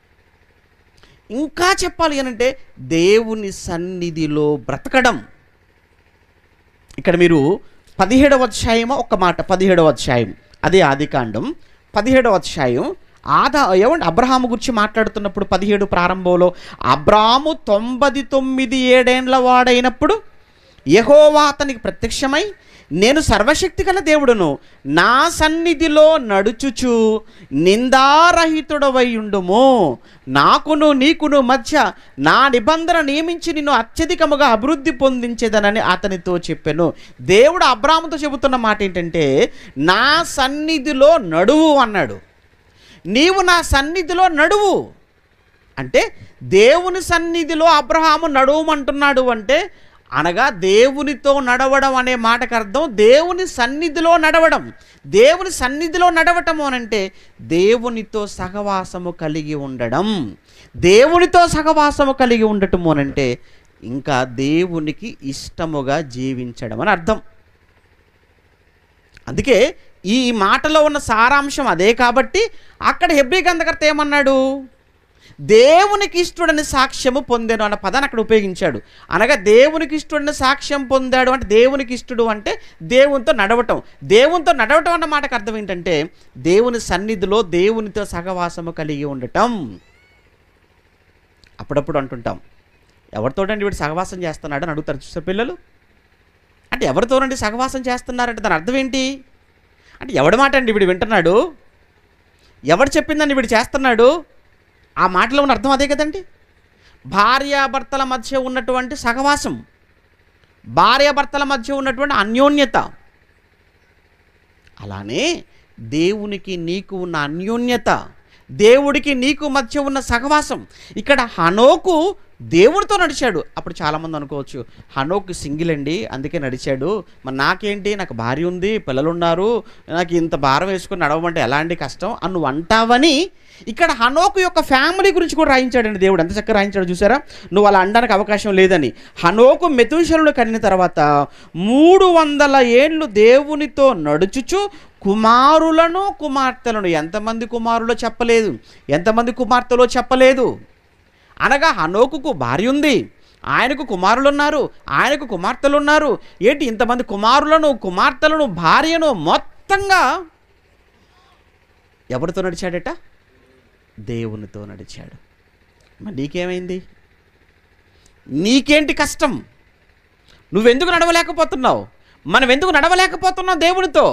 ఇంకా చెప్పాలి అనంటే దేవుని సన్నిధిలో బ్రతకడం ఇక్కడ మీరు పదిహేడవ అధ్యాయమో ఒక మాట పదిహేడవ అధ్యాయం అదే ఆదికాండం పదిహేడవ అధ్యాయం ఆదా ఏమండి అబ్రహాము గురించి మాట్లాడుతున్నప్పుడు పదిహేడు ప్రారంభంలో అబ్రాము తొంభై తొమ్మిది ఏడేండ్ల వాడైనప్పుడు యహోవా అతనికి ప్రత్యక్షమై నేను సర్వశక్తి గల దేవుడును నా సన్నిధిలో నడుచుచు నిందారహితుడవై ఉండుము నాకును నీకును మధ్య నా నిబంధన నియమించి నిన్ను అత్యధికముగా అభివృద్ధి పొందించేదనని అతనితో చెప్పాను దేవుడు అబ్రాముతో చెబుతున్న మాట ఏంటంటే నా సన్నిధిలో నడువు అన్నాడు నీవు నా సన్నిధిలో నడువు అంటే దేవుని సన్నిధిలో అబ్రహాము నడువమంటున్నాడు అంటే అనగా దేవునితో నడవడం అనే మాటకు అర్థం దేవుని సన్నిధిలో నడవడం దేవుని సన్నిధిలో నడవటము అనంటే దేవునితో సహవాసము కలిగి ఉండడం దేవునితో సహవాసము కలిగి ఉండటము అనంటే ఇంకా దేవునికి ఇష్టముగా జీవించడం అని అర్థం అందుకే ఈ మాటలో ఉన్న సారాంశం అదే కాబట్టి అక్కడ హెబ్రి గ్రంథకర్త ఏమన్నాడు దేవునికి ఇష్టడని సాక్ష్యము పొందాను అన్న పదాన్ని అక్కడ ఉపయోగించాడు అనగా దేవునికి ఇష్టడని సాక్ష్యం పొందాడు అంటే దేవునికి ఇష్టడు అంటే దేవునితో నడవటం దేవునితో నడవటం అన్న మాటకు అర్థం ఏంటంటే దేవుని సన్నిధిలో దేవునితో సహవాసము కలిగి ఉండటం అప్పుడప్పుడు అంటుంటాం ఎవరితోటండి వీడు సహవాసం చేస్తున్నాడు అని అడుగుతారు చూసారు పిల్లలు అంటే ఎవరితోనండి సహవాసం చేస్తున్నారంటే దాని అర్థం ఏంటి అంటే ఎవడి మాట అండి వీడు వింటున్నాడు ఎవడు చెప్పిందండి వీడు చేస్తున్నాడు ఆ మాటలో ఉన్న అర్థం అదే కదండి భార్యాభర్తల మధ్య ఉన్నటువంటి సహవాసం భార్యాభర్తల మధ్య ఉన్నటువంటి అన్యోన్యత అలానే దేవునికి నీకు ఉన్న అన్యోన్యత దేవుడికి నీకు మధ్య ఉన్న సహవాసం ఇక్కడ హనోకు దేవుడితో నడిచాడు అప్పుడు చాలామంది అనుకోవచ్చు హనోకు సింగిల్ అండి అందుకే నడిచాడు మరి నాకేంటి నాకు భార్య ఉంది పిల్లలు ఉన్నారు నాకు ఇంత భారం వేసుకొని నడవమంటే ఎలాంటి కష్టం అని నువ్వు అంటావని ఇక్కడ హనోకు యొక్క ఫ్యామిలీ గురించి కూడా రాయించాడండి దేవుడు ఎంత చక్కగా రాయించాడు చూసారా నువ్వు అలా అనడానికి అవకాశం లేదని హనోకు మెతుషలను కనిన తర్వాత మూడు వందల ఏళ్ళు దేవునితో నడుచుచు కుమారులను కుమార్తెలను ఎంతమంది కుమారులో చెప్పలేదు ఎంతమంది కుమార్తెలో చెప్పలేదు అనగా హనోకుకు భార్య ఉంది ఆయనకు కుమారులు ఉన్నారు ఆయనకు కుమార్తెలు ఉన్నారు ఏంటి ఇంతమంది కుమారులను కుమార్తెలను భార్యను మొత్తంగా ఎవరితో నడిచాడట దేవునితో నడిచాడు మరి నీకేమైంది నీకేంటి కష్టం నువ్వెందుకు నడవలేకపోతున్నావు మనం ఎందుకు నడవలేకపోతున్నాం దేవునితో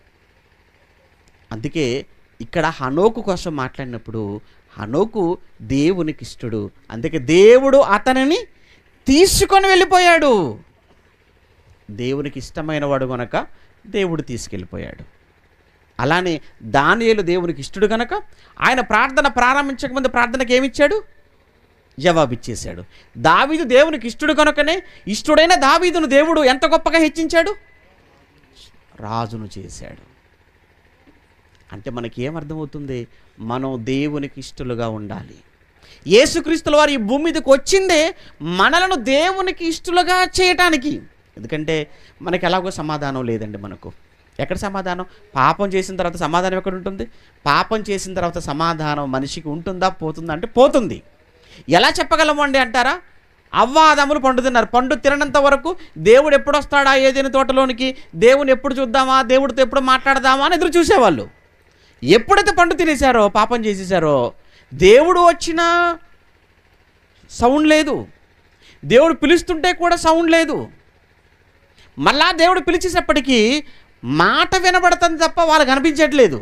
అందుకే ఇక్కడ హనోకు కోసం మాట్లాడినప్పుడు హనోకు దేవునికి ఇష్టడు అందుకే దేవుడు అతనిని తీసుకొని వెళ్ళిపోయాడు దేవునికి ఇష్టమైన వాడు గనక దేవుడు తీసుకెళ్ళిపోయాడు అలానే దానియేలు దేవునికి ఇష్టడు గనక ఆయన ప్రార్థన ప్రారంభించక ముందు ప్రార్థనకి ఏమిచ్చాడు జవాబిచ్చేశాడు దావీదు దేవునికి ఇష్టడు కనుకనే ఇష్టడైన దావీదును దేవుడు ఎంత గొప్పగా హెచ్చించాడు రాజును చేశాడు అంటే మనకి ఏమర్థమవుతుంది మనం దేవునికి ఇష్టలుగా ఉండాలి యేసుక్రీస్తుల వారు ఈ భూమి మీదకి వచ్చిందే మనలను దేవునికి ఇష్టలుగా చేయటానికి ఎందుకంటే మనకి ఎలాగో సమాధానం లేదండి మనకు ఎక్కడ సమాధానం పాపం చేసిన తర్వాత సమాధానం ఎక్కడ ఉంటుంది పాపం చేసిన తర్వాత సమాధానం మనిషికి ఉంటుందా పోతుందా అంటే పోతుంది ఎలా చెప్పగలము అండి అంటారా అవ్వాదములు పండు తిన్నారు పండు తిననంత వరకు దేవుడు ఎప్పుడు వస్తాడా ఏదైనా తోటలోనికి దేవుని ఎప్పుడు చూద్దామా దేవుడితో ఎప్పుడు మాట్లాడదామా అని ఎదురు చూసేవాళ్ళు ఎప్పుడైతే పండు తినేశారో పాపం చేసేసారో దేవుడు వచ్చినా సౌండ్ లేదు దేవుడు పిలుస్తుంటే కూడా సౌండ్ లేదు మళ్ళా దేవుడు పిలిచేటప్పటికీ మాట వినబడుతుంది తప్ప వాళ్ళకి అనిపించట్లేదు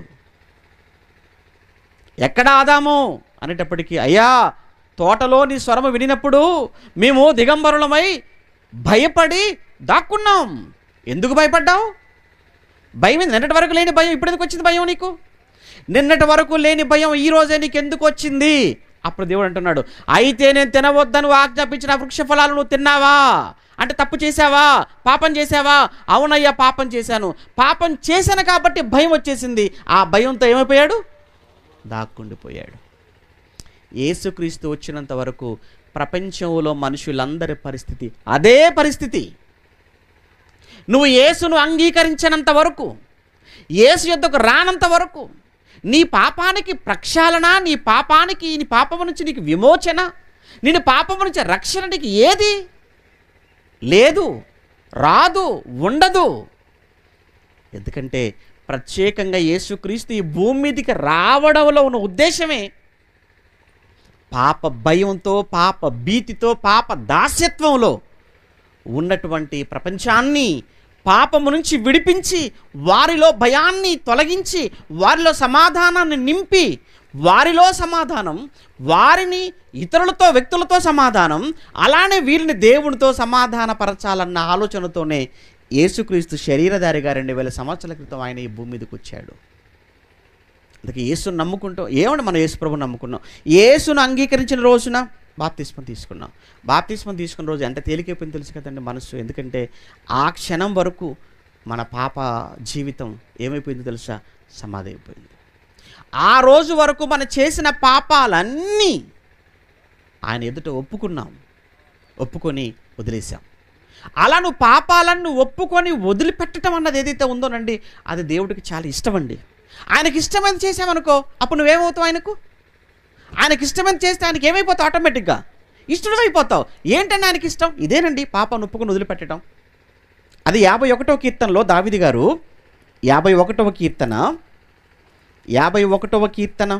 ఎక్కడ ఆదాము అనేటప్పటికీ అయ్యా తోటలో నీ స్వరము వినినప్పుడు మేము దిగంబరులమై భయపడి దాక్కున్నాం ఎందుకు భయపడ్డావు భయం ఏంది? నిన్నటి వరకు లేని భయం ఇప్పుడు ఎందుకు వచ్చింది భయం నీకు నిన్నటి వరకు లేని భయం ఈ రోజే నీకు ఎందుకు వచ్చింది అప్పుడు దేవుడు అంటున్నాడు అయితే నేను తినవద్దని ఆజ్ఞాపించిన వృక్ష ఫలాలు నువ్వు తిన్నావా అంటే తప్పు చేశావా పాపం చేశావా అవునయ్యా పాపం చేశాను పాపం చేశాను కాబట్టి భయం వచ్చేసింది ఆ భయంతో ఏమైపోయాడు దాక్కుండిపోయాడు యేసుక్రీస్తు వచ్చినంత వరకు ప్రపంచంలో మనుషులందరి పరిస్థితి అదే పరిస్థితి నువ్వు యేసును అంగీకరించినంత వరకు యేసు యొద్దకు రానంత వరకు నీ పాపానికి ప్రక్షాళన నీ పాపానికి నీ పాపము నుంచి నీకు విమోచన నేను పాపము నుంచి రక్షణ నీకు ఏది లేదు రాదు ఉండదు ఎందుకంటే ప్రత్యేకంగా యేసుక్రీస్తు ఈ భూమి మీదకి రావడంలో ఉన్న ఉద్దేశమే పాప భయంతో పాప భీతితో పాప దాస్యత్వంలో ఉన్నటువంటి ప్రపంచాన్ని పాపము నుంచి విడిపించి వారిలో భయాన్ని తొలగించి వారిలో సమాధానాన్ని నింపి వారిలో సమాధానం వారిని ఇతరులతో వ్యక్తులతో సమాధానం అలానే వీరిని దేవునితో సమాధానపరచాలన్న ఆలోచనతోనే యేసుక్రీస్తు శరీరధారిగా రెండు వేల సంవత్సరాల క్రితం ఆయన ఈ భూమి మీదకి వచ్చాడు అందుకే యేసును నమ్ముకుంటాం ఏమంటే మనం యేసు ప్రభుని నమ్ముకున్నాం యేసును అంగీకరించిన రోజున బాప్తిస్మం తీసుకున్నాం బాప్తిస్మం తీసుకున్న రోజు ఎంత తేలికైపోయింది తెలుసు కదండి మనసు ఎందుకంటే ఆ క్షణం వరకు మన పాప జీవితం ఏమైపోయిందో తెలుసా సమాధి అయిపోయింది ఆ రోజు వరకు మనం చేసిన పాపాలన్నీ ఆయన ఎదుట ఒప్పుకున్నాం ఒప్పుకొని వదిలేశాం అలా నువ్వు పాపాలను ఒప్పుకొని వదిలిపెట్టడం అన్నది ఏదైతే ఉందోనండి అది దేవుడికి చాలా ఇష్టమండి ఆయనకి ఇష్టమైనది చేసామనుకో అప్పుడు నువ్వేమవుతావు ఆయనకు ఆయనకి ఇష్టమైనది చేస్తే ఆయనకి ఏమైపోతావు ఆటోమేటిక్గా ఇష్టం అయిపోతావు ఏంటండి ఆయనకి ఇష్టం ఇదేనండి పాపను ఒప్పుకొని వదిలిపెట్టడం అది యాభై ఒకటవ కీర్తనలో దావిది గారు యాభై ఒకటవ కీర్తన యాభై ఒకటవ కీర్తన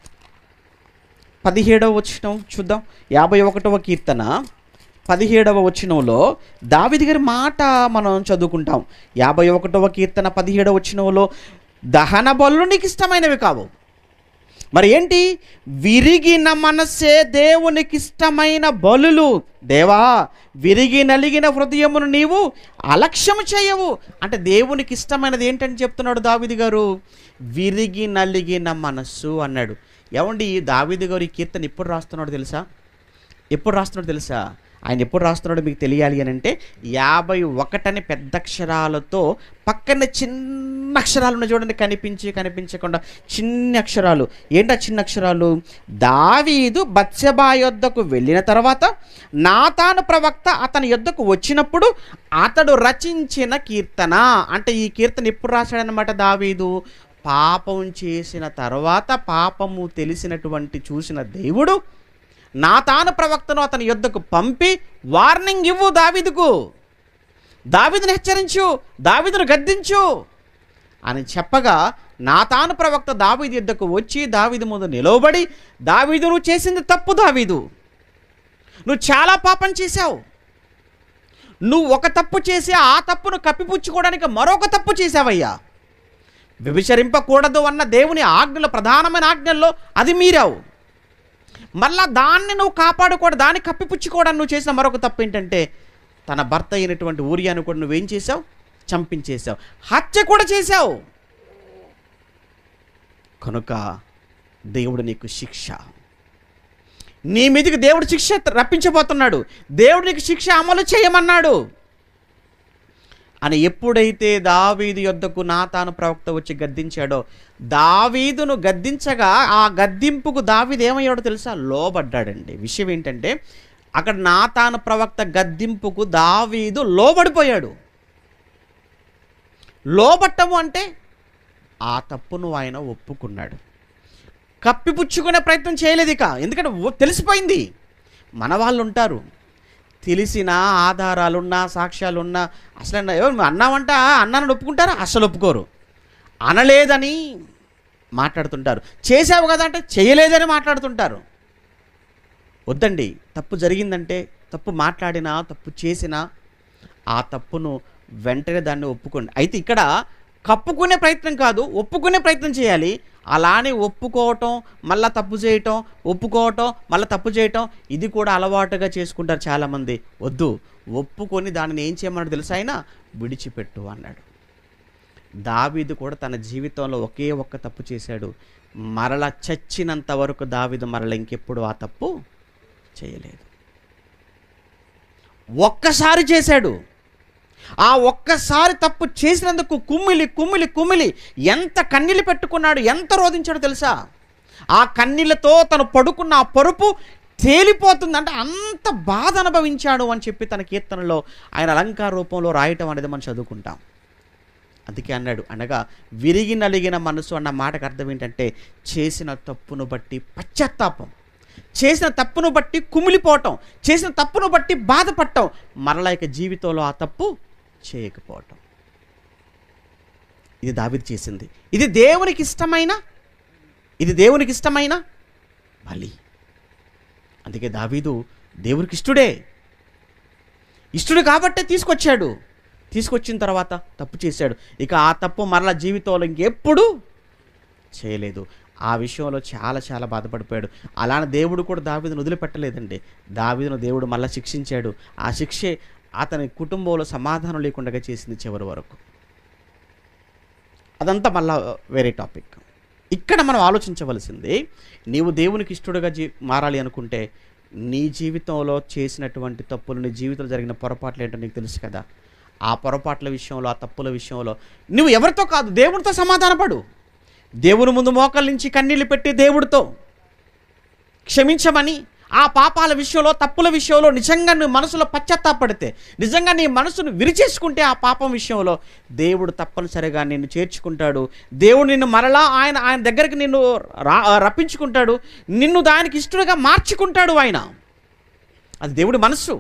పదిహేడవ వచనం చూద్దాం యాభై ఒకటవ కీర్తన పదిహేడవ వచనంలో దావిది గారి మాట మనం చదువుకుంటాం యాభై ఒకటవ కీర్తన పదిహేడవ వచనంలో దహన బలులు నీకు ఇష్టమైనవి కావు మరి ఏంటి విరిగిన మనస్సే దేవునికి ఇష్టమైన బలులు దేవా విరిగి నలిగిన హృదయమును నీవు అలక్ష్యము చేయవు అంటే దేవునికి ఇష్టమైనది ఏంటని చెప్తున్నాడు దావిది గారు విరిగి నలిగిన మనస్సు అన్నాడు ఏమండి ఈ దావిది గారు ఈ కీర్తన ఎప్పుడు రాస్తున్నాడు తెలుసా ఎప్పుడు రాస్తున్నాడు తెలుసా ఆయన ఎప్పుడు రాస్తున్నాడో మీకు తెలియాలి అని అంటే యాభై ఒకటని పెద్ద అక్షరాలతో పక్కన చిన్న అక్షరాలు ఉన్నాయి చూడండి కనిపించి కనిపించకుండా చిన్న అక్షరాలు ఏంటా చిన్న అక్షరాలు దావీదు బత్సబా యొద్దకు వెళ్ళిన తర్వాత నాతాను ప్రవక్త అతని యొద్దకు వచ్చినప్పుడు అతడు రచించిన కీర్తన అంటే ఈ కీర్తన ఎప్పుడు రాశాడనమాట దావీదు పాపం చేసిన తర్వాత పాపము తెలిసినటువంటి చూసిన దేవుడు నాతాను ప్రవక్తను అతని యొద్దకు పంపి వార్నింగ్ ఇవ్వు దావీదుకు దావీదును హెచ్చరించు దావీదును గద్దించు అని చెప్పగా నాతాను ప్రవక్త దావీదు యొద్దకు వచ్చి దావీదు ముందు నిలవబడి దావీదు నువ్వు చేసింది తప్పు దావీదు నువ్వు చాలా పాపం చేశావు నువ్వు ఒక తప్పు చేసి ఆ తప్పును కప్పిపుచ్చుకోవడానికి మరొక తప్పు చేశావయ్యా వ్యభిచరింపకూడదు అన్న దేవుని ఆజ్ఞలో ప్రధానమైన ఆజ్ఞల్లో అది మీరావు మళ్ళా దాన్ని నువ్వు కాపాడుకోవడం దాన్ని కప్పిపుచ్చుకోవడానికి నువ్వు చేసిన మరొక తప్పు ఏంటంటే తన భర్త అయినటువంటి ఊరియాను కూడా నువ్వేం చేసావు చంపించేశావు హత్య కూడా చేశావు కనుక దేవుడు నీకు శిక్ష నీ మీదకి దేవుడు శిక్ష రప్పించబోతున్నాడు దేవుడు నీకు శిక్ష అమలు చేయమన్నాడు అని ఎప్పుడైతే దావీదు యొద్దకు నాతాను ప్రవక్త వచ్చి గద్దించాడో దావీదును గద్దించగా ఆ గద్దింపుకు దావీదు ఏమయ్యాడో తెలుసా లోబడ్డాడండి విషయం ఏంటంటే అక్కడ నాతాను ప్రవక్త గద్దింపుకు దావీదు లోబడిపోయాడు లోబట్టము అంటే ఆ తప్పును ఆయన ఒప్పుకున్నాడు కప్పిపుచ్చుకునే ప్రయత్నం చేయలేదు ఇక ఎందుకంటే ఓ- తెలిసిపోయింది మన వాళ్ళు ఉంటారు తెలిసిన ఆధారాలున్నా సాక్ష్యాలున్నా అసలు అన్న- ఎవరు అన్నామంట అన్నాను ఒప్పుకుంటారా అసలు ఒప్పుకోరు అనలేదని మాట్లాడుతుంటారు చేసావు కదా అంటే చేయలేదని మాట్లాడుతుంటారు వద్దండి తప్పు జరిగిందంటే తప్పు మాట్లాడినా తప్పు చేసినా ఆ తప్పును వెంటనే దాన్ని ఒప్పుకోండి అయితే ఇక్కడ కప్పుకునే ప్రయత్నం కాదు ఒప్పుకునే ప్రయత్నం చేయాలి అలానే ఒప్పుకోవటం మళ్ళీ తప్పు చేయటం ఒప్పుకోవటం మళ్ళీ తప్పు చేయటం ఇది కూడా అలవాటుగా చేసుకుంటారు చాలామంది వద్దు ఒప్పుకొని దానిని ఏం చేయమన్నాడు తెలుసా ఆయన విడిచిపెట్టు అన్నాడు దావీదు కూడా తన జీవితంలో ఒకే ఒక్క తప్పు చేశాడు మరల చచ్చినంత వరకు దావీదు మరల ఇంకెప్పుడు ఆ తప్పు చేయలేదు ఒక్కసారి చేశాడు ఆ ఒక్కసారి తప్పు చేసినందుకు కుమ్మిలి కుమ్మిలి కుమ్మిలి ఎంత కన్నీళ్ళు పెట్టుకున్నాడు ఎంత రోధించాడో తెలుసా ఆ కన్నీళ్ళతో తను పడుకున్న ఆ పరుపు తేలిపోతుంది అంటే అంత బాధ అనుభవించాడు అని చెప్పి తన కీర్తనలో ఆయన అలంకార రూపంలో రాయటం అనేది మనం చదువుకుంటాం అందుకే అన్నాడు అనగా విరిగి నలిగిన మనసు అన్న మాటకు అర్థం ఏంటంటే చేసిన తప్పును బట్టి పశ్చాత్తాపం చేసిన తప్పును బట్టి కుమిలిపోవటం చేసిన తప్పును బట్టి బాధపడటం మరలా ఇక జీవితంలో ఆ తప్పు చేయకపోవటం ఇది దావిది చేసింది ఇది దేవునికి ఇష్టమైన ఇది దేవునికి ఇష్టమైన బలి అందుకే దావీదు దేవునికి ఇష్టడే ఇష్టడు కాబట్టే తీసుకొచ్చాడు తీసుకొచ్చిన తర్వాత తప్పు చేశాడు ఇక ఆ తప్పు మరలా జీవితంలో ఇంకెప్పుడు చేయలేదు ఆ విషయంలో చాలా చాలా బాధపడిపోయాడు అలానే దేవుడు కూడా దావీదును వదిలిపెట్టలేదండి దావీదును దేవుడు మళ్ళీ శిక్షించాడు ఆ శిక్షే అతని కుటుంబంలో సమాధానం లేకుండా చేసింది చివరి వరకు అదంతా మళ్ళా వేరే టాపిక్ ఇక్కడ మనం ఆలోచించవలసింది నీవు దేవునికి ఇష్టడుగా జీ మారాలి అనుకుంటే నీ జీవితంలో చేసినటువంటి తప్పులు నీ జీవితంలో జరిగిన పొరపాట్లు ఏంటో నీకు తెలుసు కదా ఆ పొరపాట్ల విషయంలో ఆ తప్పుల విషయంలో నువ్వు ఎవరితో కాదు దేవునితో సమాధానపడు దేవుని ముందు మోకల నుంచి కన్నీళ్లు పెట్టి దేవుడితో క్షమించమని ఆ పాపాల విషయంలో తప్పుల విషయంలో నిజంగా నీ మనసులో పశ్చాత్తాపడితే నిజంగా నీ మనసును విరిచేసుకుంటే ఆ పాపం విషయంలో దేవుడు తప్పనిసరిగా నిన్ను చేర్చుకుంటాడు దేవుడు నిన్ను మరలా ఆయన ఆయన దగ్గరికి నిన్ను రా రప్పించుకుంటాడు నిన్ను దానికి ఇష్టడుగా మార్చుకుంటాడు ఆయన అది దేవుడి మనస్సు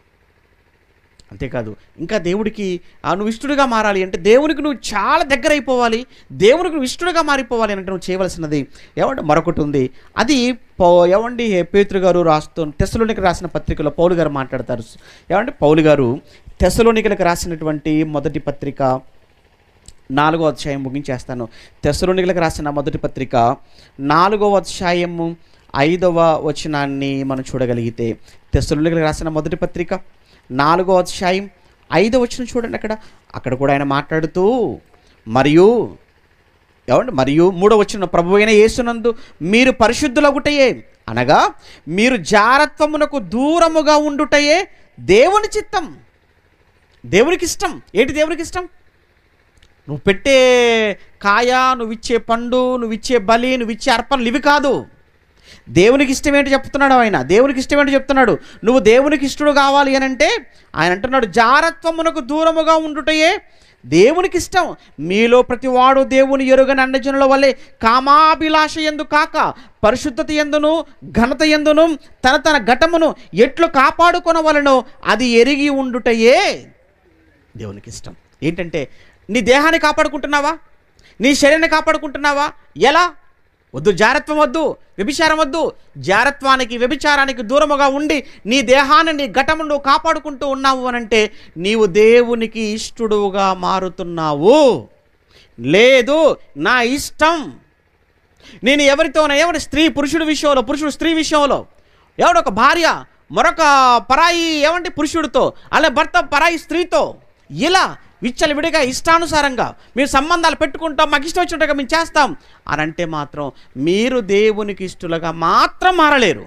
అంతేకాదు ఇంకా దేవుడికి ఆ, నువ్వు ఇష్టడుగా మారాలి అంటే దేవునికి నువ్వు చాలా దగ్గర అయిపోవాలి దేవునికి నువ్వు ఇష్టడుగా మారిపోవాలి అంటే నువ్వు చేయవలసినది ఏమంటే మరొకటి ఉంది అది పౌ ఏమండి పేతురు గారు రాస్తూ తెసలోనికి రాసిన పత్రికలో పౌలు గారు మాట్లాడతారు ఏమంటే పౌలు గారు తెసలోనికలకు రాసినటువంటి మొదటి పత్రిక నాలుగో అధ్యాయం ముగించేస్తాను తెసలోనికలకు రాసిన మొదటి పత్రిక నాలుగో అధ్యాయము ఐదవ వచనాన్ని మనం చూడగలిగితే తెసలోనికలకు రాసిన మొదటి పత్రిక నాలుగో అధ్యాయం ఐదవ వచనం చూడండి అక్కడ అక్కడ కూడా ఆయన మాట్లాడుతూ మరియు ఏమండి మరియు మూడో వచ్చిన ప్రభు అయిన యేసునందు మీరు పరిశుద్ధులగుటయే అనగా మీరు జారత్వమునకు దూరముగా ఉండుటయే దేవుని చిత్తం దేవునికి ఇష్టం ఏంటి దేవునికి ఇష్టం నువ్వు పెట్టే కాయ నువ్వు ఇచ్చే పండు నువ్వు ఇచ్చే బలి నువ్వు ఇచ్చే అర్పణలు ఇవి కాదు దేవునికి ఇష్టం ఏంటో చెప్తున్నాడు ఆయన దేవునికి ఇష్టం ఏంటో చెప్తున్నాడు నువ్వు దేవునికి ఇష్టడు కావాలి అని అంటే ఆయన అంటున్నాడు జారత్వమునకు దూరముగా ఉండుటయే దేవునికి ఇష్టం మీలో ప్రతివాడు దేవుని ఎరుగని అన్నజనుల వల్లే కామాభిలాష ఎందు కాక పరిశుద్ధత ఎందును ఘనత ఎందును తన తన ఘటమును ఎట్లు కాపాడుకొనవలనో అది ఎరిగి ఉండుటయే దేవునికి ఇష్టం ఏంటంటే నీ దేహాన్ని కాపాడుకుంటున్నావా నీ శరీరాన్ని కాపాడుకుంటున్నావా ఎలా వద్దు జారత్వం వద్దు వ్యభిచారం వద్దు జారత్వానికి వ్యభిచారానికి దూరముగా ఉండి నీ దేహాన్ని నీ ఘటము నువ్వు కాపాడుకుంటూ ఉన్నావు అని అంటే నీవు దేవునికి ఇష్టడుగా మారుతున్నావు లేదు నా ఇష్టం నేను ఎవరితోనో ఎవరి స్త్రీ పురుషుడి విషయంలో పురుషుడు స్త్రీ విషయంలో ఎవడు ఒక భార్య మరొక పరాయి ఏమంటే పురుషుడితో అలా భర్త పరాయి స్త్రీతో ఇలా విచ్చలవిడిగా ఇష్టానుసారంగా మీరు సంబంధాలు పెట్టుకుంటాం మాకు ఇష్టం వచ్చినట్టుగా మేము చేస్తాం అని అంటే మాత్రం మీరు దేవునికి ఇష్టలుగా మాత్రం మారలేరు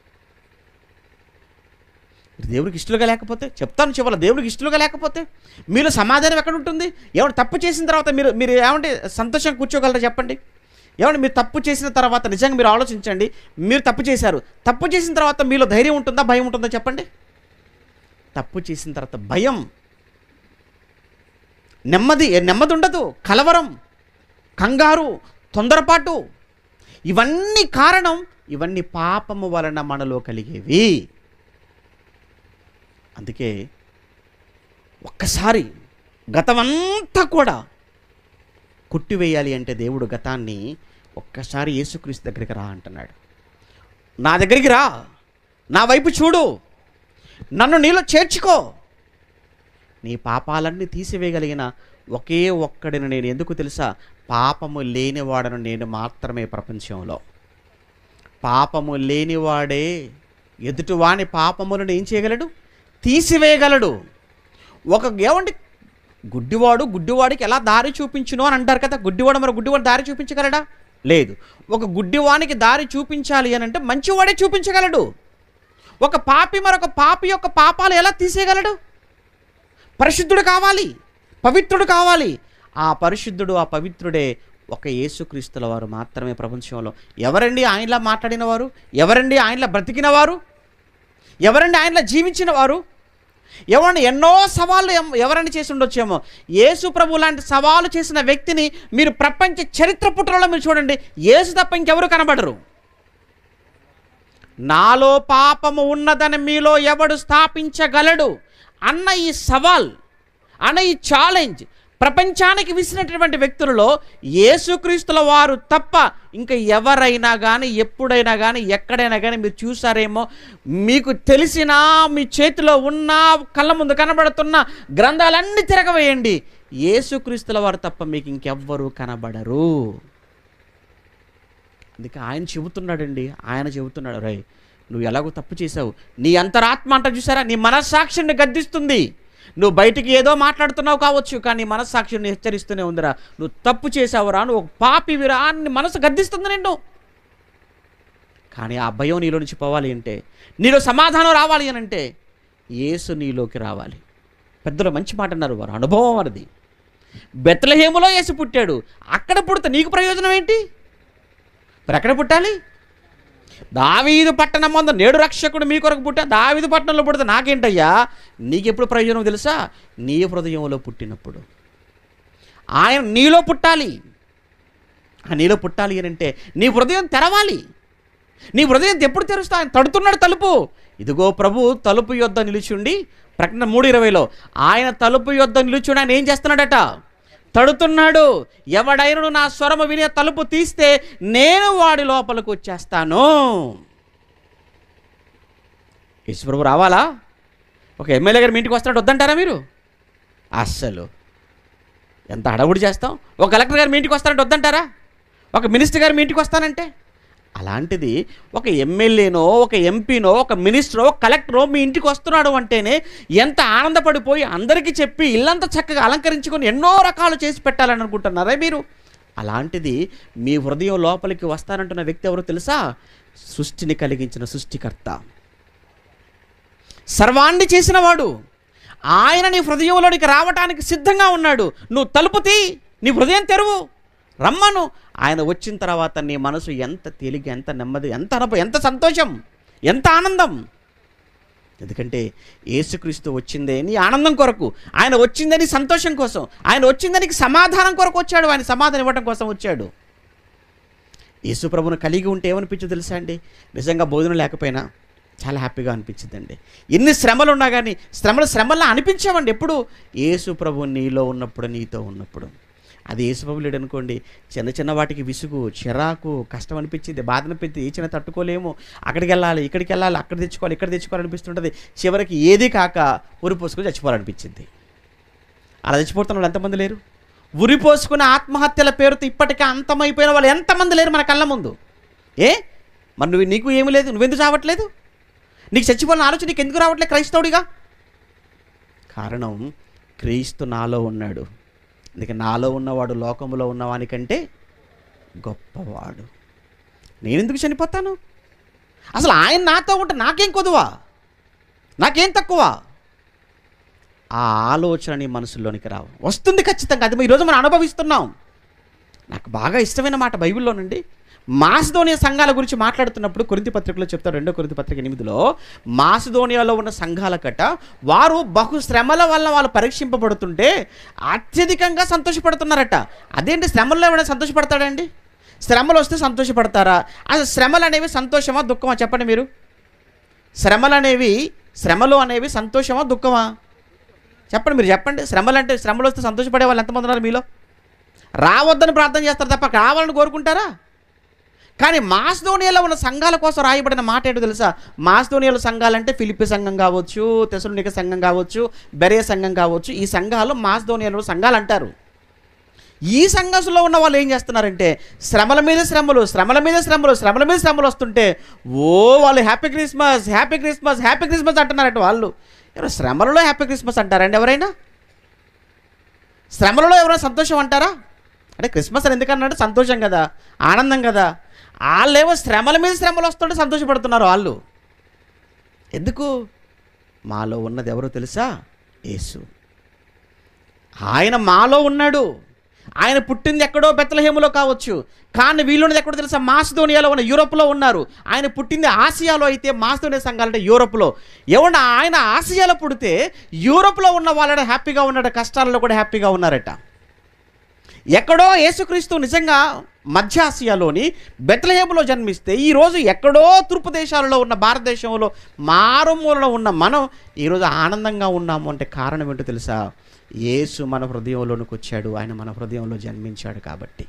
మీరు దేవుడికి ఇష్టలుగా లేకపోతే చెప్తాను చివరి దేవుడికి ఇష్టలుగా లేకపోతే మీరు సమాధానం ఎక్కడ ఉంటుంది ఏమంటే తప్పు చేసిన తర్వాత మీరు మీరు ఏమంటే సంతోషంగా కూర్చోగలరా చెప్పండి ఏమంటే మీరు తప్పు చేసిన తర్వాత నిజంగా మీరు ఆలోచించండి మీరు తప్పు చేశారు తప్పు చేసిన తర్వాత మీలో ధైర్యం ఉంటుందా భయం ఉంటుందా చెప్పండి తప్పు చేసిన తర్వాత భయం నెమ్మది నెమ్మది ఉండదు కలవరం కంగారు తొందరపాటు ఇవన్నీ కారణం ఇవన్నీ పాపము వలన మనలో కలిగేవి అందుకే ఒక్కసారి గతమంతా కూడా కొట్టివేయాలి అంటే దేవుడు గతాన్ని ఒక్కసారి యేసుక్రీస్తు దగ్గరికి రా అంటున్నాడు నా దగ్గరికి రా నా వైపు చూడు నన్ను నీలో చేర్చుకో నీ పాపాలన్నీ తీసివేయగలిగిన ఒకే ఒక్కడిని నేను ఎందుకు తెలుసా పాపము లేనివాడను నేను మాత్రమే ప్రపంచంలో పాపము లేనివాడే ఎదుటివాని పాపములను ఏం చేయగలడు తీసివేయగలడు ఒక ఏమండి గుడ్డివాడు గుడ్డివాడికి ఎలా దారి చూపించును అని అంటారు కదా గుడ్డివాడు మరి గుడ్డివాడు దారి చూపించగలడా లేదు ఒక గుడ్డివానికి దారి చూపించాలి అని అంటే మంచివాడే చూపించగలడు ఒక పాపి మరొక పాపి యొక్క పాపాలు ఎలా తీసేయగలడు పరిశుద్ధుడు కావాలి పవిత్రుడు కావాలి ఆ పరిశుద్ధుడు ఆ పవిత్రుడే ఒక యేసుక్రీస్తుల వారు మాత్రమే ప్రపంచంలో ఎవరండి ఆయనలా మాట్లాడిన వారు ఎవరండి ఆయనలా బ్రతికిన వారు ఎవరండి ఆయనలా జీవించిన వారు ఎవరిని ఎన్నో సవాళ్ళు ఎం- ఎవరైనా చేసి ఉండొచ్చేమో యేసు ప్రభు లాంటి సవాలు చేసిన వ్యక్తిని మీరు ప్రపంచ చరిత్ర పుటలలో మీరు చూడండి యేసు తప్ప ఇంకెవరు కనబడరు నాలో పాపము ఉన్నదని మీలో ఎవడు స్థాపించగలడు అన్న ఈ సవాల్ అన్న ఈ ఛాలెంజ్ ప్రపంచానికి విసినటువంటి వ్యక్తులలో యేసుక్రీస్తుల వారు తప్ప ఇంకా ఎవరైనా కానీ ఎప్పుడైనా కానీ ఎక్కడైనా కానీ మీరు చూసారేమో మీకు తెలిసినా మీ చేతిలో ఉన్న కళ్ళ ముందు కనబడుతున్న గ్రంథాలన్నీ తిరగవేయండి యేసుక్రీస్తుల వారు తప్ప మీకు ఇంకెవ్వరూ కనబడరు అందుకే ఆయన చెబుతున్నాడండి ఆయన చెబుతున్నాడు రై నువ్వు ఎలాగో తప్పు చేసావు నీ అంతరాత్మ అంట చూసారా నీ మనస్సాక్షిని గద్దిస్తుంది నువ్వు బయటికి ఏదో మాట్లాడుతున్నావు కావచ్చు కానీ నీ మనస్సాక్షిని హెచ్చరిస్తూనే ఉందిరా నువ్వు తప్పు చేసావురా నువ్వు ఒక పాపివిరా అని మనసు గద్దిస్తుంది నిన్ను కానీ ఆ భయం నీలో నుంచి పోవాలి అంటే నీలో సమాధానం రావాలి అని అంటే యేసు నీలోకి రావాలి పెద్దలు మంచి మాట అన్నారు వారు అనుభవం వారిది బెత్తలహేములో యేసు పుట్టాడు అక్కడ పుడితే నీకు ప్రయోజనం ఏంటి మరి ఎక్కడ పుట్టాలి దావీదు పట్టణం మందు నేడు రక్షకుడు మీ కొరకు పుట్టా దావీదు పట్టణంలో పుడితే నాకేంటయ్యా నీకెప్పుడు ప్రయోజనం తెలుసా నీ హృదయంలో పుట్టినప్పుడు ఆయన నీలో పుట్టాలి ఆ నీలో పుట్టాలి అని అంటే నీ హృదయం తెరవాలి నీ హృదయం ఎప్పుడు తెరుస్తా ఆయన తడుతున్నాడు తలుపు ఇదిగో ప్రభు తలుపు యొద్ద నిలుచుండి ప్రకటన మూడు ఇరవైలో ఆయన తలుపు యొద్ద నిలుచుండి ఆయన ఏం చేస్తున్నాడట తడుతున్నాడు ఎవడైనను నా స్వరము వినే తలుపు తీస్తే నేను వాడి లోపలికి వచ్చేస్తాను యేసుప్రభు రావాలా ఒక ఎమ్మెల్యే గారు మీ ఇంటికి వస్తాడు వద్దంటారా మీరు అస్సలు ఎంత హడావుడి చేస్తాం ఒక కలెక్టర్ గారు మీ ఇంటికి వస్తారంటే వద్దంటారా ఒక మినిస్టర్ గారు మీ ఇంటికి వస్తానంటే అలాంటిది ఒక ఎమ్మెల్యేనో ఒక ఎంపీనో ఒక మినిస్టరో ఒక కలెక్టరో మీ ఇంటికి వస్తున్నాడు అంటేనే ఎంత ఆనందపడిపోయి అందరికీ చెప్పి ఇల్లంతా చక్కగా అలంకరించుకొని ఎన్నో రకాలు చేసి పెట్టాలని అనుకుంటున్నారా మీరు అలాంటిది మీ హృదయం లోపలికి వస్తానంటున్న వ్యక్తి ఎవరో తెలుసా సృష్టిని కలిగించిన సృష్టికర్త సర్వాన్ని చేసినవాడు ఆయన నీ హృదయంలోనికి రావటానికి సిద్ధంగా ఉన్నాడు నువ్వు తలుపు తీ నీ హృదయం తెరువు రమ్మను ఆయన వచ్చిన తర్వాత నీ మనసు ఎంత తేలిక ఎంత నెమ్మది ఎంత అనుభవం ఎంత సంతోషం ఎంత ఆనందం ఎందుకంటే యేసుక్రీస్తు వచ్చిందే నీ ఆనందం కొరకు ఆయన వచ్చిందని సంతోషం కోసం ఆయన వచ్చిందానికి సమాధానం కొరకు వచ్చాడు ఆయన సమాధానం ఇవ్వడం కోసం వచ్చాడు యేసు ప్రభును కలిగి ఉంటే ఏమనిపించదు తెలుసా అండి నిజంగా భోజనం లేకపోయినా చాలా హ్యాపీగా అనిపించిందండి ఎన్ని శ్రమలు ఉన్నా కానీ శ్రమలు శ్రమల్లా అనిపించామండి ఎప్పుడు యేసు ప్రభు నీలో ఉన్నప్పుడు నీతో ఉన్నప్పుడు అది యేసుబాబు లేడు అనుకోండి చిన్న చిన్న వాటికి విసుగు చిరాకు కష్టం అనిపించింది బాధ అనిపించింది ఏ చిన్న తట్టుకోలేము అక్కడికి వెళ్ళాలి ఇక్కడికి వెళ్ళాలి అక్కడ తెచ్చుకోవాలి ఇక్కడ తెచ్చుకోవాలనిపిస్తుంటుంది చివరికి ఏది కాక ఉరి పోసుకొని చచ్చిపోవాలనిపించింది అలా చచ్చిపోతున్న వాళ్ళు ఎంతమంది లేరు ఉరి పోసుకున్న ఆత్మహత్యల పేరుతో ఇప్పటికే అంతమైపోయిన వాళ్ళు ఎంతమంది లేరు మన కళ్ళ ముందు ఏ మరి నువ్వు నీకు ఏమీ లేదు నువ్వెందుకు రావట్లేదు నీకు చచ్చిపోవాలని ఆలోచన నీకు ఎందుకు రావట్లేదు క్రైస్తవుడిగా కారణం క్రీస్తు నాలో ఉన్నాడు అందుకే నాలో ఉన్నవాడు లోకంలో ఉన్నవానికంటే గొప్పవాడు నేను ఎందుకు చనిపోతాను అసలు ఆయన నాతో ఉంటే నాకేం కొదువా నాకేం తక్కువ ఆ ఆలోచన నీ మనసులోనికి రావు వస్తుంది ఖచ్చితంగా అది ఈరోజు మనం అనుభవిస్తున్నాం నాకు బాగా ఇష్టమైన మాట బైబిల్లోనండి మాసిదోనియా సంఘాల గురించి మాట్లాడుతున్నప్పుడు కొరింతి పత్రికలో చెప్తారు రెండో కొరింతి పత్రిక ఎనిమిదిలో మాసిదోనియాలో ఉన్న సంఘాల కట వారు బహు శ్రమల వల్ల వాళ్ళు పరీక్షింపబడుతుంటే అత్యధికంగా సంతోషపడుతున్నారట అదేంటి శ్రమల్లో ఏమైనా సంతోషపడతాడండి శ్రమలు వస్తే సంతోషపడతారా అసలు శ్రమలు అనేవి సంతోషమా దుఃఖమా చెప్పండి మీరు శ్రమలు అనేవి శ్రమలు అనేవి సంతోషమా దుఃఖమా చెప్పండి మీరు చెప్పండి శ్రమలు అంటే శ్రమలు వస్తే సంతోషపడే వాళ్ళు ఎంతమంది ఉన్నారు మీలో రావద్దని ప్రార్థన చేస్తారు తప్ప రావాలని కోరుకుంటారా కానీ మాస్ధోనియాలో ఉన్న సంఘాల కోసం రాయబడిన మాట ఏంటో తెలుసా మాస్ధోనియాలో సంఘాలంటే ఫిలిపి సంఘం కావచ్చు తెసలునిక సంఘం కావచ్చు బెరే సంఘం కావచ్చు ఈ సంఘాలు మాస్ధోనియాలో సంఘాలు అంటారు ఈ సంఘంలో ఉన్న వాళ్ళు ఏం చేస్తున్నారంటే శ్రమల మీద శ్రమలు శ్రమల మీద శ్రమలు శ్రమల మీద శ్రమలు వస్తుంటే ఓ వాళ్ళు happy Christmas happy Christmas happy Christmas అంటున్నారట వాళ్ళు ఎవరు శ్రమలలో హ్యాపీ క్రిస్మస్ అంటారండి ఎవరైనా శ్రమలలో ఎవరైనా సంతోషం అంటారా అంటే క్రిస్మస్ అని ఎందుకన్నాడు సంతోషం కదా ఆనందం కదా వాళ్ళేమో శ్రమల మీద శ్రమలు వస్తుంటే సంతోషపడుతున్నారు వాళ్ళు ఎందుకు మాలో ఉన్నది ఎవరో తెలుసా యేసు ఆయన మాలో ఉన్నాడు ఆయన పుట్టింది ఎక్కడో బెత్తలహేములో కావచ్చు కానీ వీళ్ళున్నది ఎక్కడో తెలుసా మాసిదోనియాలో ఉన్న యూరోప్లో ఉన్నారు ఆయన పుట్టింది ఆసియాలో అయితే మాసిదోనియా సంఘాలంటే యూరోప్లో ఏమన్నా ఆయన ఆసియాలో పుడితే యూరోప్లో ఉన్న వాళ్ళ హ్యాపీగా ఉన్నాడు కష్టాలలో కూడా హ్యాపీగా ఉన్నారట ఎక్కడో యేసుక్రీస్తు నిజంగా మధ్య ఆసియాలోని బెత్లహేములో జన్మిస్తే ఈరోజు ఎక్కడో తూర్పు దేశాలలో ఉన్న భారతదేశంలో మారుమూలలో ఉన్న మనం ఈరోజు ఆనందంగా ఉన్నాము అంటే కారణం ఏంటో తెలుసా యేసు మన హృదయంలోనికి వచ్చాడు ఆయన మన హృదయంలో జన్మించాడు కాబట్టి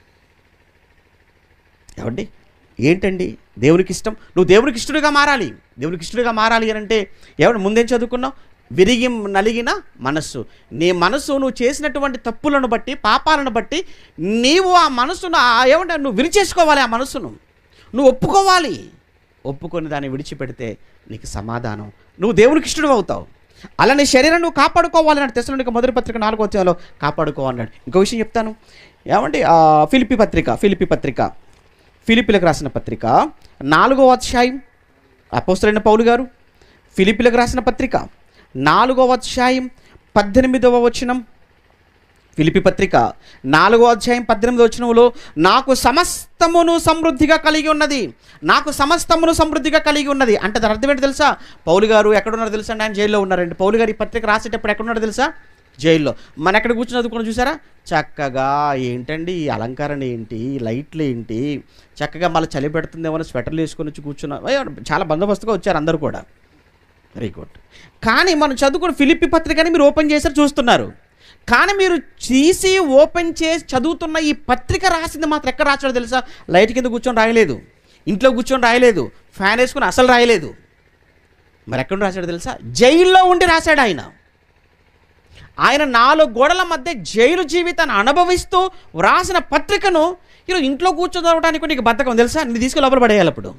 ఏమండి ఏంటండి దేవునికి ఇష్టం నువ్వు దేవునికి ఇష్టడుగా మారాలి దేవునికి ఇష్టడుగా మారాలి అని అంటే ఏమంటే ముందేం చదువుకున్నావు విరిగి నలిగిన మనస్సు నీ మనస్సు నువ్వు చేసినటువంటి తప్పులను బట్టి పాపాలను బట్టి నీవు ఆ మనస్సును ఆ- ఏమంటే నువ్వు విరిచేసుకోవాలి ఆ మనస్సును నువ్వు ఒప్పుకోవాలి ఒప్పుకొని దాన్ని విడిచిపెడితే నీకు సమాధానం నువ్వు దేవునికి ఇష్టడు అవుతావు అలా నీ శరీరం నువ్వు కాపాడుకోవాలన్నాడు తెసలోనిక మొదటి పత్రిక నాలుగో అధ్యాయంలో కాపాడుకోవాలన్నాడు ఇంకో విషయం చెప్తాను ఏమండి ఆ, ఫిలిపి పత్రిక ఫిలిపి పత్రిక ఫిలిపిలకు రాసిన పత్రిక నాలుగో అధ్యాయం అపోస్తలైన పౌలు గారు ఫిలిపిలకు రాసిన పత్రిక నాలుగో అధ్యాయం పద్దెనిమిదవ వచనం ఫిలిపి పత్రిక నాలుగో అధ్యాయం పద్దెనిమిది వచనంలో నాకు సమస్తమును సమృద్ధిగా కలిగి ఉన్నది నాకు సమస్తమును సమృద్ధిగా కలిగి ఉన్నది అంటే దాని అర్థం ఏంటి తెలుసా పౌలు గారు ఎక్కడున్నారో తెలుసా అండి ఆయన జైల్లో ఉన్నారండి పౌలు గారు ఈ పత్రిక రాసేటప్పుడు ఎక్కడున్నారో తెలుసా జైల్లో మన ఎక్కడ కూర్చుని చదువుకుని చూసారా చక్కగా ఏంటండి ఈ అలంకరణ ఏంటి ఈ లైట్లు ఏంటి చక్కగా మళ్ళీ చలి పెడుతుందేమో స్వెటర్లు వేసుకొని వచ్చి కూర్చున్నా అయ్యో, చాలా బందోబస్తుగా వచ్చారు అందరూ కూడా వెరీ గుడ్ కానీ మనం చదువుకున్న ఫిలిప్పి పత్రికని మీరు ఓపెన్ చేశారు చూస్తున్నారు కానీ మీరు తీసి ఓపెన్ చేసి చదువుతున్న ఈ పత్రిక రాసింది మాత్రం ఎక్కడ రాశాడో తెలుసా లైట్ కింద కూర్చొని రాయలేదు ఇంట్లో కూర్చొని రాయలేదు ఫ్యాన్ వేసుకుని అసలు రాయలేదు మరి ఎక్కడ రాశాడో తెలుసా జైల్లో ఉండి రాశాడు ఆయన ఆయన నాలుగు గోడల మధ్య జైలు జీవితాన్ని అనుభవిస్తూ వ్రాసిన పత్రికను ఈరోజు ఇంట్లో కూర్చొని చదవడానికి నీకు బద్ధకం తెలుసా నీ తీసుకెళ్ళి లోపల పడేయాలి అప్పుడు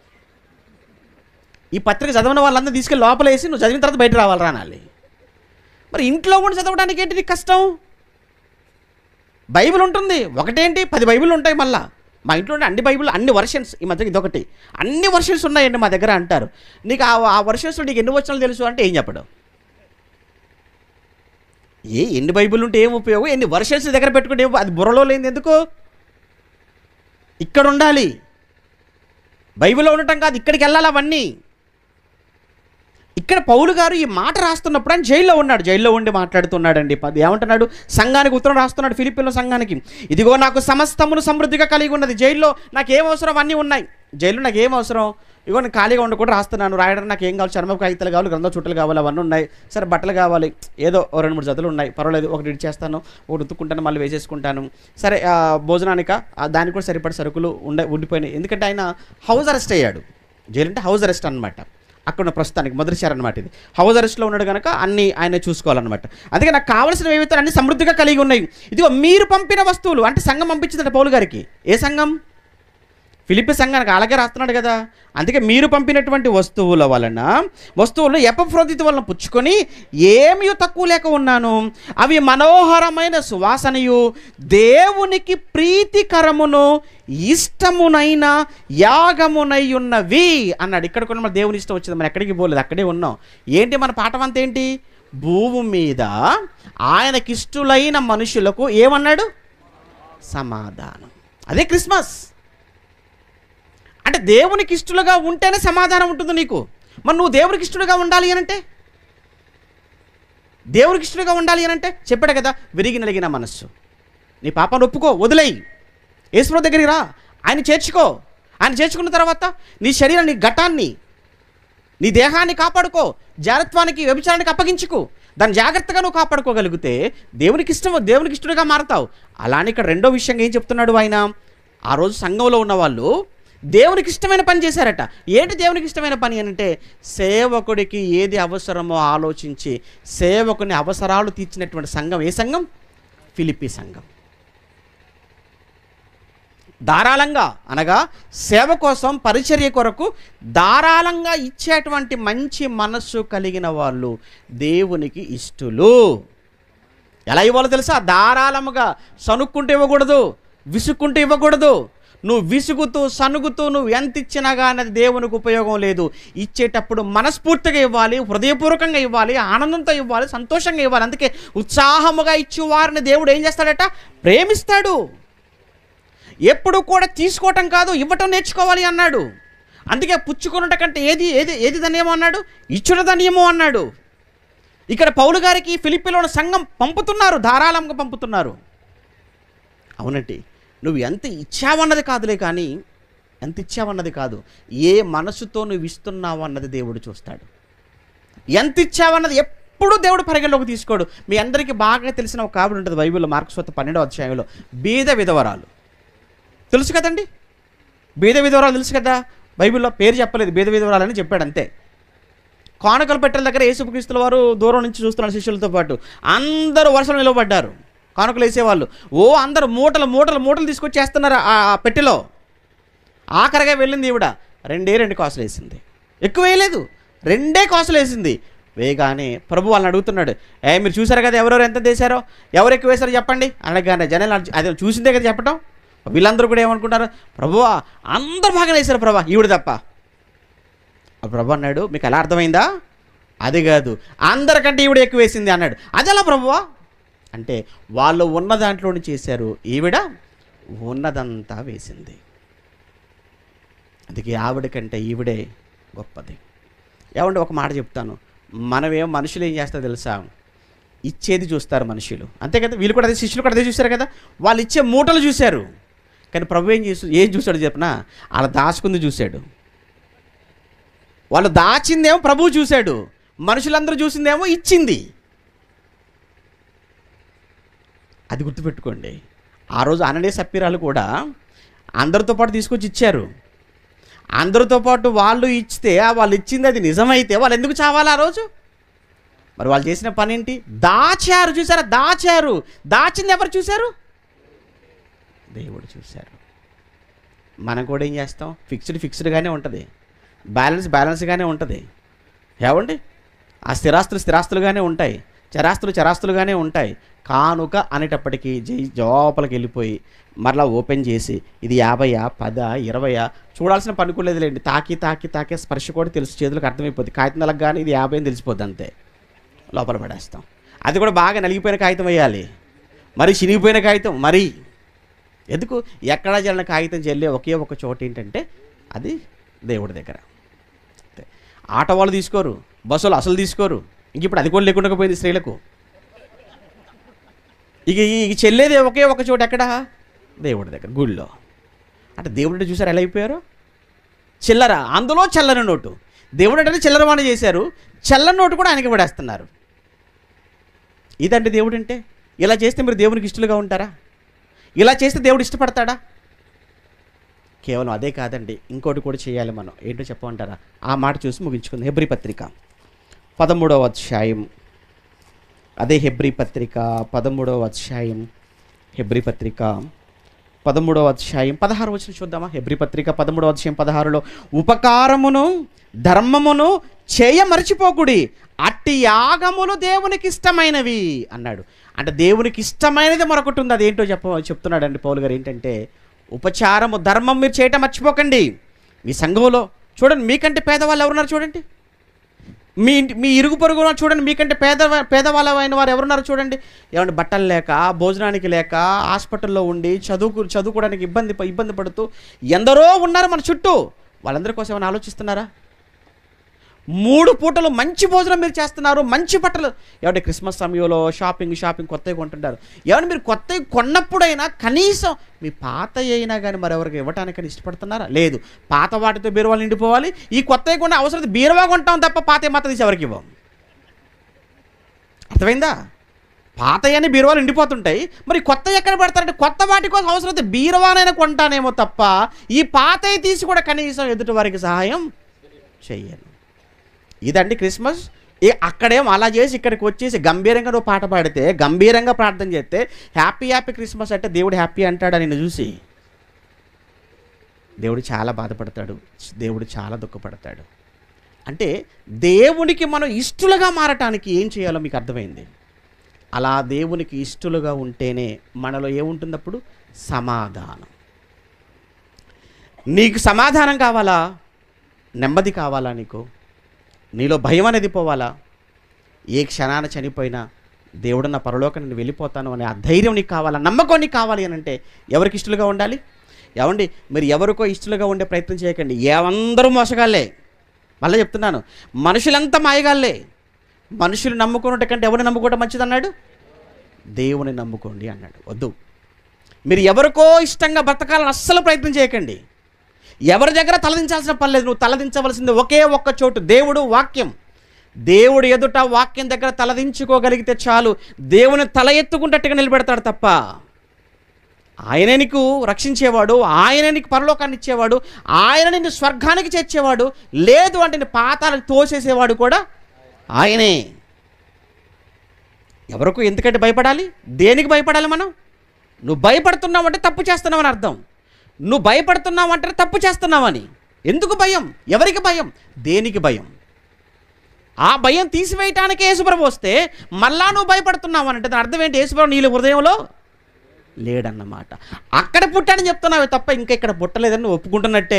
ఈ పత్రిక చదవని వాళ్ళందరూ తీసుకెళ్ళి లోపల వేసి నువ్వు చదివిన తర్వాత బయట రావాలి రానాలి మరి ఇంట్లో కూడా చదవడానికి ఏంటి నీకు కష్టం బైబిల్ ఉంటుంది ఒకటేంటి పది బైబిల్ ఉంటాయి మళ్ళా మా ఇంట్లో ఉండే అన్ని బైబిల్ అన్ని వర్షన్స్ ఈ మధ్య ఇదొకటి అన్ని వర్షన్స్ ఉన్నాయండి మా దగ్గర అంటారు నీకు ఆ ఆ వర్షన్స్లో నీకు ఎన్ని వచనాలు తెలుసు అంటే ఏం చెప్పడం ఏ ఎన్ని బైబిల్ ఉంటే ఏం ఉపయోగం ఎన్ని వర్షన్స్ దగ్గర పెట్టుకుంటే ఏం- అది బుర్రలో లేని ఎందుకు ఇక్కడ ఉండాలి బైబిల్లో ఉండటం కాదు ఇక్కడికి వెళ్ళాలి అవన్నీ ఇక్కడ పౌలు గారు ఈ మాట రాస్తున్నప్పుడు ఆయన జైల్లో ఉన్నాడు జైల్లో ఉండి మాట్లాడుతున్నాడండి పది ఏమంటున్నాడు సంఘానికి ఉత్తరం రాస్తున్నాడు ఫిలిపిన్ల సంఘానికి ఇదిగో నాకు సమస్తమును సమృద్ధిగా కలిగి ఉన్నది జైల్లో నాకు ఏం అవసరం అన్నీ ఉన్నాయి జైల్లో నాకు ఏం అవసరం ఇగో నేను ఖాళీగా ఉండకుండా రాస్తున్నాను రాయడానికి నాకు ఏం కావాలి చర్మ కాగితాలు కావాలి గ్రంథ చుట్టలు కావాలి అవన్నీ ఉన్నాయి సరే బట్టలు కావాలి ఏదో ఓ రెండు మూడు జతలు ఉన్నాయి పర్వాలేదు ఒకటి ఇచ్చేస్తాను ఒకటి ఉతుక్కుంటాను మళ్ళీ వేసేసుకుంటాను సరే ఆ, భోజనానిక ఆ, దానికి కూడా సరిపడే సరుకులు ఉండే ఉండిపోయినాయి ఎందుకంటే ఆయన హౌస్ అరెస్ట్ అయ్యాడు జైలు అంటే హౌస్ అరెస్ట్ అనమాట అక్కడ ఉన్న ప్రస్తుతానికి మొదటిసారి అనమాట ఇది హౌస్ అరెస్ట్లో ఉన్నాడు కనుక అన్ని ఆయన చూసుకోవాలన్నమాట అందుకే నాకు కావాల్సిన ఏవైతే అన్ని సమృద్ధిగా కలిగి ఉన్నాయి ఇదిగో మీరు పంపిన వస్తువులు అంటే సంఘం పంపించిందట పౌలు గారికి ఏ సంఘం ఫిలిపి సంఘానికి అలాగే రాస్తున్నాడు కదా అందుకే మీరు పంపినటువంటి వస్తువుల వలన వస్తువులు ఎపఫ్రోదిత వలన పుచ్చుకొని ఏమీ తక్కువ లేక ఉన్నాను అవి మనోహరమైన సువాసనయు దేవునికి ప్రీతికరమును ఇష్టమునైన యాగమునై ఉన్నవి అన్నాడు ఇక్కడ కూడా మన దేవుని ఇష్టం వచ్చింది మనం ఎక్కడికి పోలేదు అక్కడే ఉన్నాం ఏంటి మన పాఠం అంతా ఏంటి భూమి మీద ఆయనకిష్టులైన మనుషులకు ఏమన్నాడు సమాధానం అదే క్రిస్మస్ అంటే దేవునికి ఇష్టలుగా ఉంటేనే సమాధానం ఉంటుంది నీకు మరి నువ్వు దేవునికి ఇష్టలుగా ఉండాలి అనంటే దేవునికి ఇష్టలుగా ఉండాలి అనంటే చెప్పాడు కదా విరిగి నలిగిన మనస్సు నీ పాపాన్ని ఒప్పుకో వదిలేయి యేసుప్రభు దగ్గరికి రా ఆయన చేర్చుకో ఆయన చేర్చుకున్న తర్వాత నీ శరీరం నీ ఘటాన్ని నీ దేహాన్ని కాపాడుకో జాగ్రత్వానికి వ్యభిచారానికి అప్పగించుకు దాన్ని జాగ్రత్తగా నువ్వు కాపాడుకోగలిగితే దేవునికి ఇష్టం దేవునికి ఇష్టడుగా మారతావు అలానే ఇక్కడ రెండో విషయంగా ఏం చెప్తున్నాడు ఆయన ఆ రోజు సంఘంలో ఉన్న వాళ్ళు దేవునికి ఇష్టమైన పని చేశారట ఏంటి దేవునికి ఇష్టమైన పని అంటే సేవకుడికి ఏది అవసరమో ఆలోచించి సేవకుని అవసరాలు తీర్చినటువంటి సంఘం ఏ సంఘం ఫిలిపి సంఘం ధారాళంగా అనగా సేవ కోసం పరిచర్య కొరకు ధారాళంగా ఇచ్చేటువంటి మంచి మనస్సు కలిగిన వాళ్ళు దేవునికి ఇష్టలు ఎలా ఇవ్వాలో తెలుసా ధారాళముగా సనుక్కుంటూ ఇవ్వకూడదు విసుక్కుంటూ ఇవ్వకూడదు నువ్వు విసుగుతూ సనుగుతూ నువ్వు ఎంత ఇచ్చినా కానీ అది దేవునికి ఉపయోగం లేదు ఇచ్చేటప్పుడు మనస్ఫూర్తిగా ఇవ్వాలి హృదయపూర్వకంగా ఇవ్వాలి ఆనందంతో ఇవ్వాలి సంతోషంగా ఇవ్వాలి అందుకే ఉత్సాహముగా ఇచ్చి వారిని దేవుడు ఏం చేస్తాడట ప్రేమిస్తాడు ఎప్పుడు కూడా తీసుకోవటం కాదు ఇవ్వటం నేర్చుకోవాలి అన్నాడు అందుకే పుచ్చుకున్నట కంటే ఏది ఏది ఏది ధన్యమో అన్నాడు ఇచ్చుట ధన్యమో అన్నాడు ఇక్కడ పౌలు గారికి ఫిలిపిలో ఉన్న సంఘం పంపుతున్నారు ధారాళంగా పంపుతున్నారు అవునండి నువ్వు ఎంత ఇచ్చావన్నది కాదులే కానీ ఎంత ఇచ్చావన్నది కాదు ఏ మనసుతో నువ్వు ఇస్తున్నావు అన్నది దేవుడు చూస్తాడు ఎంత ఇచ్చావన్నది ఎప్పుడు దేవుడు పరిగణలోకి తీసుకోడు మీ అందరికీ బాగా తెలిసిన ఒక ఆవిడ ఉంటుంది బైబిల్లో మార్క్స్వత పన్నెండో అధ్యాయంలో బీద విధవరాలు తెలుసు కదండి బీద విధవరాలు తెలుసు కదా బైబిల్లో పేరు చెప్పలేదు బీద విధవరాలని చెప్పాడు అంతే కానుకల పెట్టెల దగ్గర యేసుక్రీస్తుల వారు దూరం నుంచి చూస్తున్నారు శిష్యులతో పాటు అందరూ వరుసలో నిలబడ్డారు కానుకలు వేసేవాళ్ళు ఓ అందరూ మూటలు మూటలు మూటలు తీసుకొచ్చి వేస్తున్నారు ఆ ఆ పెట్టెలో ఆఖరిగా వెళ్ళింది ఈవిడ రెండే రెండు కాసులు వేసింది ఎక్కువ వేయలేదు రెండే కాసులు వేసింది వేగానే ప్రభు వాళ్ళని అడుగుతున్నాడు ఏ మీరు చూసారు కదా ఎవరెవరు ఎంత వేశారో ఎవరు ఎక్కువ వేశారో చెప్పండి అనగానే జనాలు అడిగి- అదే చూసిందే కదా చెప్పటం వీళ్ళందరూ కూడా ఏమనుకుంటారు ప్రభువా అందరూ బాగా వేశారు ప్రభా ఈవిడ తప్ప ఆ ప్రభు అన్నాడు మీకు ఎలా అర్థమైందా అది కాదు అందరికంటే ఈవిడ ఎక్కువ వేసింది అన్నాడు అది ఎలా ప్రభువా అంటే వాళ్ళు ఉన్న దాంట్లోని చేశారు ఈవిడ ఉన్నదంతా వేసింది అందుకే ఆవిడ కంటే ఈవిడే గొప్పది ఏమంటే ఒక మాట చెప్తాను మనమేం మనుషులు ఏం చేస్తారో తెలుసా ఇచ్చేది చూస్తారు మనుషులు అంతే కదా వీళ్ళు కూడా అదే శిష్యులు కూడా అదే చూశారు కదా వాళ్ళు ఇచ్చే మూటలు చూశారు కానీ ప్రభు ఏం చేసు ఏం చూశాడు చెప్పనా అలా దాచుకుంది చూశాడు వాళ్ళు దాచిందేమో ప్రభువు చూశాడు మనుషులందరూ చూసిందేమో ఇచ్చింది అది గుర్తుపెట్టుకోండి ఆ రోజు అననే సప్పిరాలు కూడా అందరితో పాటు తీసుకొచ్చి ఇచ్చారు అందరితో పాటు వాళ్ళు ఇచ్చితే ఆ వాళ్ళు ఇచ్చింది అది నిజమైతే వాళ్ళు ఎందుకు చావాలి ఆ రోజు మరి వాళ్ళు చేసిన పని ఏంటి దాచారు చూసారా దాచారు దాచింది ఎవరు చూశారు దేవుడు చూశారు మనం కూడా ఏం చేస్తాం ఫిక్స్డ్ ఫిక్స్డ్గానే ఉంటుంది బ్యాలెన్స్ బ్యాలెన్స్గానే ఉంటుంది ఏమండి ఆ స్థిరాస్తులు స్థిరాస్తులుగానే ఉంటాయి చరాస్తులు చరాస్తులుగానే ఉంటాయి కానుక అనేటప్పటికీ జై జవాపలకి వెళ్ళిపోయి మరలా ఓపెన్ చేసి ఇది యాభైయా పదా ఇరవయా చూడాల్సిన పని కూడా లేదులేండి తాకి తాకి తాకే స్పర్శ కూడా తెలుసు చేతులకు అర్థమైపోద్ది కాగితం నెలకు కానీ ఇది యాభై అని తెలిసిపోద్ది అంతే లోపల పడేస్తాం అది కూడా బాగా నలిగిపోయిన కాగితం వేయాలి మరి చినిగిపోయిన కాగితం మరి ఎందుకు ఎక్కడా జల్లిన కాగితం చెల్లే ఒకే ఒక చోట ఏంటంటే అది దేవుడి దగ్గర అంతే. ఆటో వాళ్ళు తీసుకోరు బస్సులు అసలు తీసుకోరు ఇంక ఇప్పుడు అది కూడా లేకుండా పోయింది స్త్రీలకు ఇక ఈ- ఈ చెల్లేది ఒకే ఒక చోట ఎక్కడ దేవుడి దగ్గర గుళ్ళో అంటే దేవుడిని చూసారు ఎలా అయిపోయారో చిల్లర అందులో చల్లని నోటు దేవుడు అంటే చిల్లరవాణి చేశారు చల్లని నోటు కూడా ఆయనకి పడేస్తున్నారు ఇదండి దేవుడు అంటే ఇలా చేస్తే మీరు దేవునికి ఇష్టలుగా ఉంటారా ఇలా చేస్తే దేవుడు ఇష్టపడతాడా కేవలం అదే కాదండి ఇంకోటి కూడా చేయాలి మనం ఏంటో చెప్పమంటారా ఆ మాట చూసి ముగించుకుంది హెబ్రి పత్రిక పదమూడవ అధ్యాయం అదే హెబ్రి పత్రిక పదమూడవ అధ్యాయం హెబ్రి పత్రిక పదమూడవ అధ్యాయం పదహారు వచ్చిన చూద్దామా హెబ్రి పత్రిక పదమూడవ అధ్యాయం పదహారులో ఉపకారమును ధర్మమును చేయ మర్చిపోకుడి అట్టి యాగములు దేవునికి ఇష్టమైనవి అన్నాడు అంటే దేవునికి ఇష్టమైనది మరొకటి ఉంది అదేంటో చెప్ప చెప్తున్నాడండి పౌలు గారు ఏంటంటే ఉపచారము ధర్మం మీరు చేయటం మర్చిపోకండి మీ సంఘంలో చూడండి మీకంటే పేదవాళ్ళు ఎవరున్నారు చూడండి మీ ఇంటి మీ ఇరుగు పొరుగు వాళ్ళు చూడండి మీకంటే పేద పేదవాళ్ళమైన వారు ఎవరున్నారు చూడండి ఏమంటే బట్టలు లేక భోజనానికి లేక హాస్పిటల్లో ఉండి చదువుకు చదువుకోవడానికి ఇబ్బంది ప- ఇబ్బంది పడుతూ ఎందరో ఉన్నారు మన చుట్టూ వాళ్ళందరి కోసం ఏమైనా ఆలోచిస్తున్నారా మూడు పూటలు మంచి భోజనం మీరు చేస్తున్నారు మంచి బట్టలు ఏమంటే క్రిస్మస్ సమయంలో షాపింగ్ షాపింగ్ కొత్తవి కొంటుంటారు ఏమంటే మీరు కొత్తవి కొన్నప్పుడైనా కనీసం మీ పాత అయినా కానీ మరెవరికి ఇవ్వటానికని ఇష్టపడుతున్నారా లేదు పాత వాటితో బీరువాలు నిండిపోవాలి ఈ కొత్తవి కొన్న అవసరం బీరువా కొంటాం తప్ప పాత మాత్రం తీసి ఎవరికి ఇవ్వం అర్థమైందా పాతయని బీరువాలు నిండిపోతుంటాయి మరి కొత్త ఎక్కడ పెడతారంటే కొత్త వాటి కోసం అవసరమైతే బీరువానైనా కొంటానేమో తప్ప ఈ పాతవి తీసి కూడా కనీసం ఎదుటి వారికి సహాయం చెయ్యను ఇదండి క్రిస్మస్ ఏ అక్కడేం అలా చేసి ఇక్కడికి వచ్చేసి గంభీరంగా నువ్వు పాట పాడితే గంభీరంగా ప్రార్థన చేస్తే హ్యాపీ హ్యాపీ క్రిస్మస్ అంటే దేవుడు హ్యాపీ అంటాడా నిన్ను చూసి దేవుడు చాలా బాధపడతాడు దేవుడు చాలా దుఃఖపడతాడు అంటే దేవునికి మనం ఇష్టలుగా మారటానికి ఏం చేయాలో మీకు అర్థమైంది అలా దేవునికి ఇష్టలుగా ఉంటేనే మనలో ఏముంటుంది అప్పుడు సమాధానం నీకు సమాధానం కావాలా నెమ్మది కావాలా నీకు నీలో భయం అనేది పోవాలా ఏ క్షణాన చనిపోయినా దేవుడు నా పరలోకం నేను వెళ్ళిపోతాను అనే ఆ ధైర్యం నీకు కావాలా నమ్మకం నీకు కావాలి అని అంటే ఎవరికి ఇష్టలుగా ఉండాలి ఏమండి మీరు ఎవరికో ఇష్టలుగా ఉండే ప్రయత్నం చేయకండి ఏమందరూ మోసగాళ్ళే మళ్ళీ చెప్తున్నాను మనుషులంతా మాయగాళ్ళే మనుషులు నమ్ముకున్నట్టు కంటే ఎవరిని నమ్ముకోవడం మంచిదన్నాడు దేవుని నమ్ముకోండి అన్నాడు వద్దు మీరు ఎవరికో ఇష్టంగా బ్రతకాలని అస్సలు ప్రయత్నం చేయకండి ఎవరి దగ్గర తలదించాల్సిన పని లేదు నువ్వు తలదించవలసింది ఒకే ఒక్క చోటు దేవుడు వాక్యం దేవుడు ఎదుట వాక్యం దగ్గర తలదించుకోగలిగితే చాలు దేవుని తల ఎత్తుకుంటట్టుగా నిలబెడతాడు తప్ప ఆయనే నీకు రక్షించేవాడు ఆయనే నీకు పరలోకాన్ని ఇచ్చేవాడు ఆయన నిన్ను స్వర్గానికి చేర్చేవాడు లేదు అంటే నీ పాతాలకు తోసేసేవాడు కూడా ఆయనే ఎవరికి ఎందుకంటే భయపడాలి దేనికి భయపడాలి మనం నువ్వు భయపడుతున్నావు అంటే తప్పు చేస్తున్నావని అర్థం నువ్వు భయపడుతున్నావు అంటే తప్పు చేస్తున్నావని ఎందుకు భయం ఎవరికి భయం దేనికి భయం ఆ భయం తీసివేయటానికే యేసుప్రభు వస్తే మళ్ళా నువ్వు భయపడుతున్నావు అంటే దాని అర్థం ఏంటి యేసుప్రభు నీళ్ళ హృదయంలో లేడన్నమాట అక్కడ పుట్టాడని చెప్తున్నావే తప్ప ఇంకా ఇక్కడ పుట్టలేదని నువ్వు ఒప్పుకుంటున్నట్టే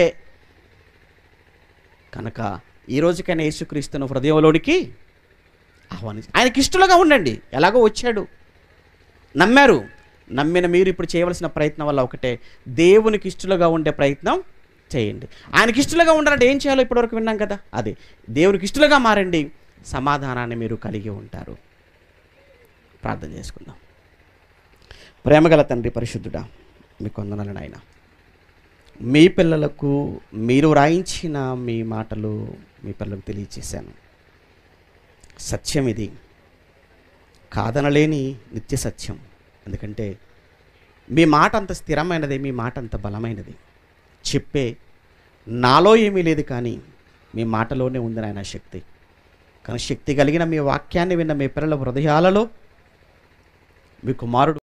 కనుక ఈ రోజుకైనా యేసుక్రీస్తును హృదయంలోనికి ఆహ్వానించి ఆయనకి ఇష్టలుగా ఉండండి ఎలాగో వచ్చాడు నమ్మారు నమ్మిన మీరు ఇప్పుడు చేయవలసిన ప్రయత్నం వల్ల ఒకటే దేవునికి ఇష్టలుగా ఉండే ప్రయత్నం చేయండి ఆయనకి ఇష్టలుగా ఉండాలంటే ఏం చేయాలో ఇప్పటివరకు విన్నాం కదా అదే దేవునికి ఇష్టలుగా మారండి సమాధానాన్ని మీరు కలిగి ఉంటారు ప్రార్థన చేసుకుందాం ప్రేమగల తండ్రి పరిశుద్ధుడా మీకు వందనాలు నాయన మీ పిల్లలకు మీరు రాయించిన మీ మాటలు మీ పిల్లలకు తెలియచేశాను సత్యం ఇది కాదనలేని నిత్య సత్యం ఎందుకంటే మీ మాట అంత స్థిరమైనది మీ మాట అంత బలమైనది చెప్పే నాలో ఏమీ లేదు కానీ మీ మాటలోనే ఉంది నాయన శక్తి కానీ శక్తి కలిగిన మీ వాక్యాన్ని విన్న మీ పిల్లల హృదయాలలో మీ కుమారుడు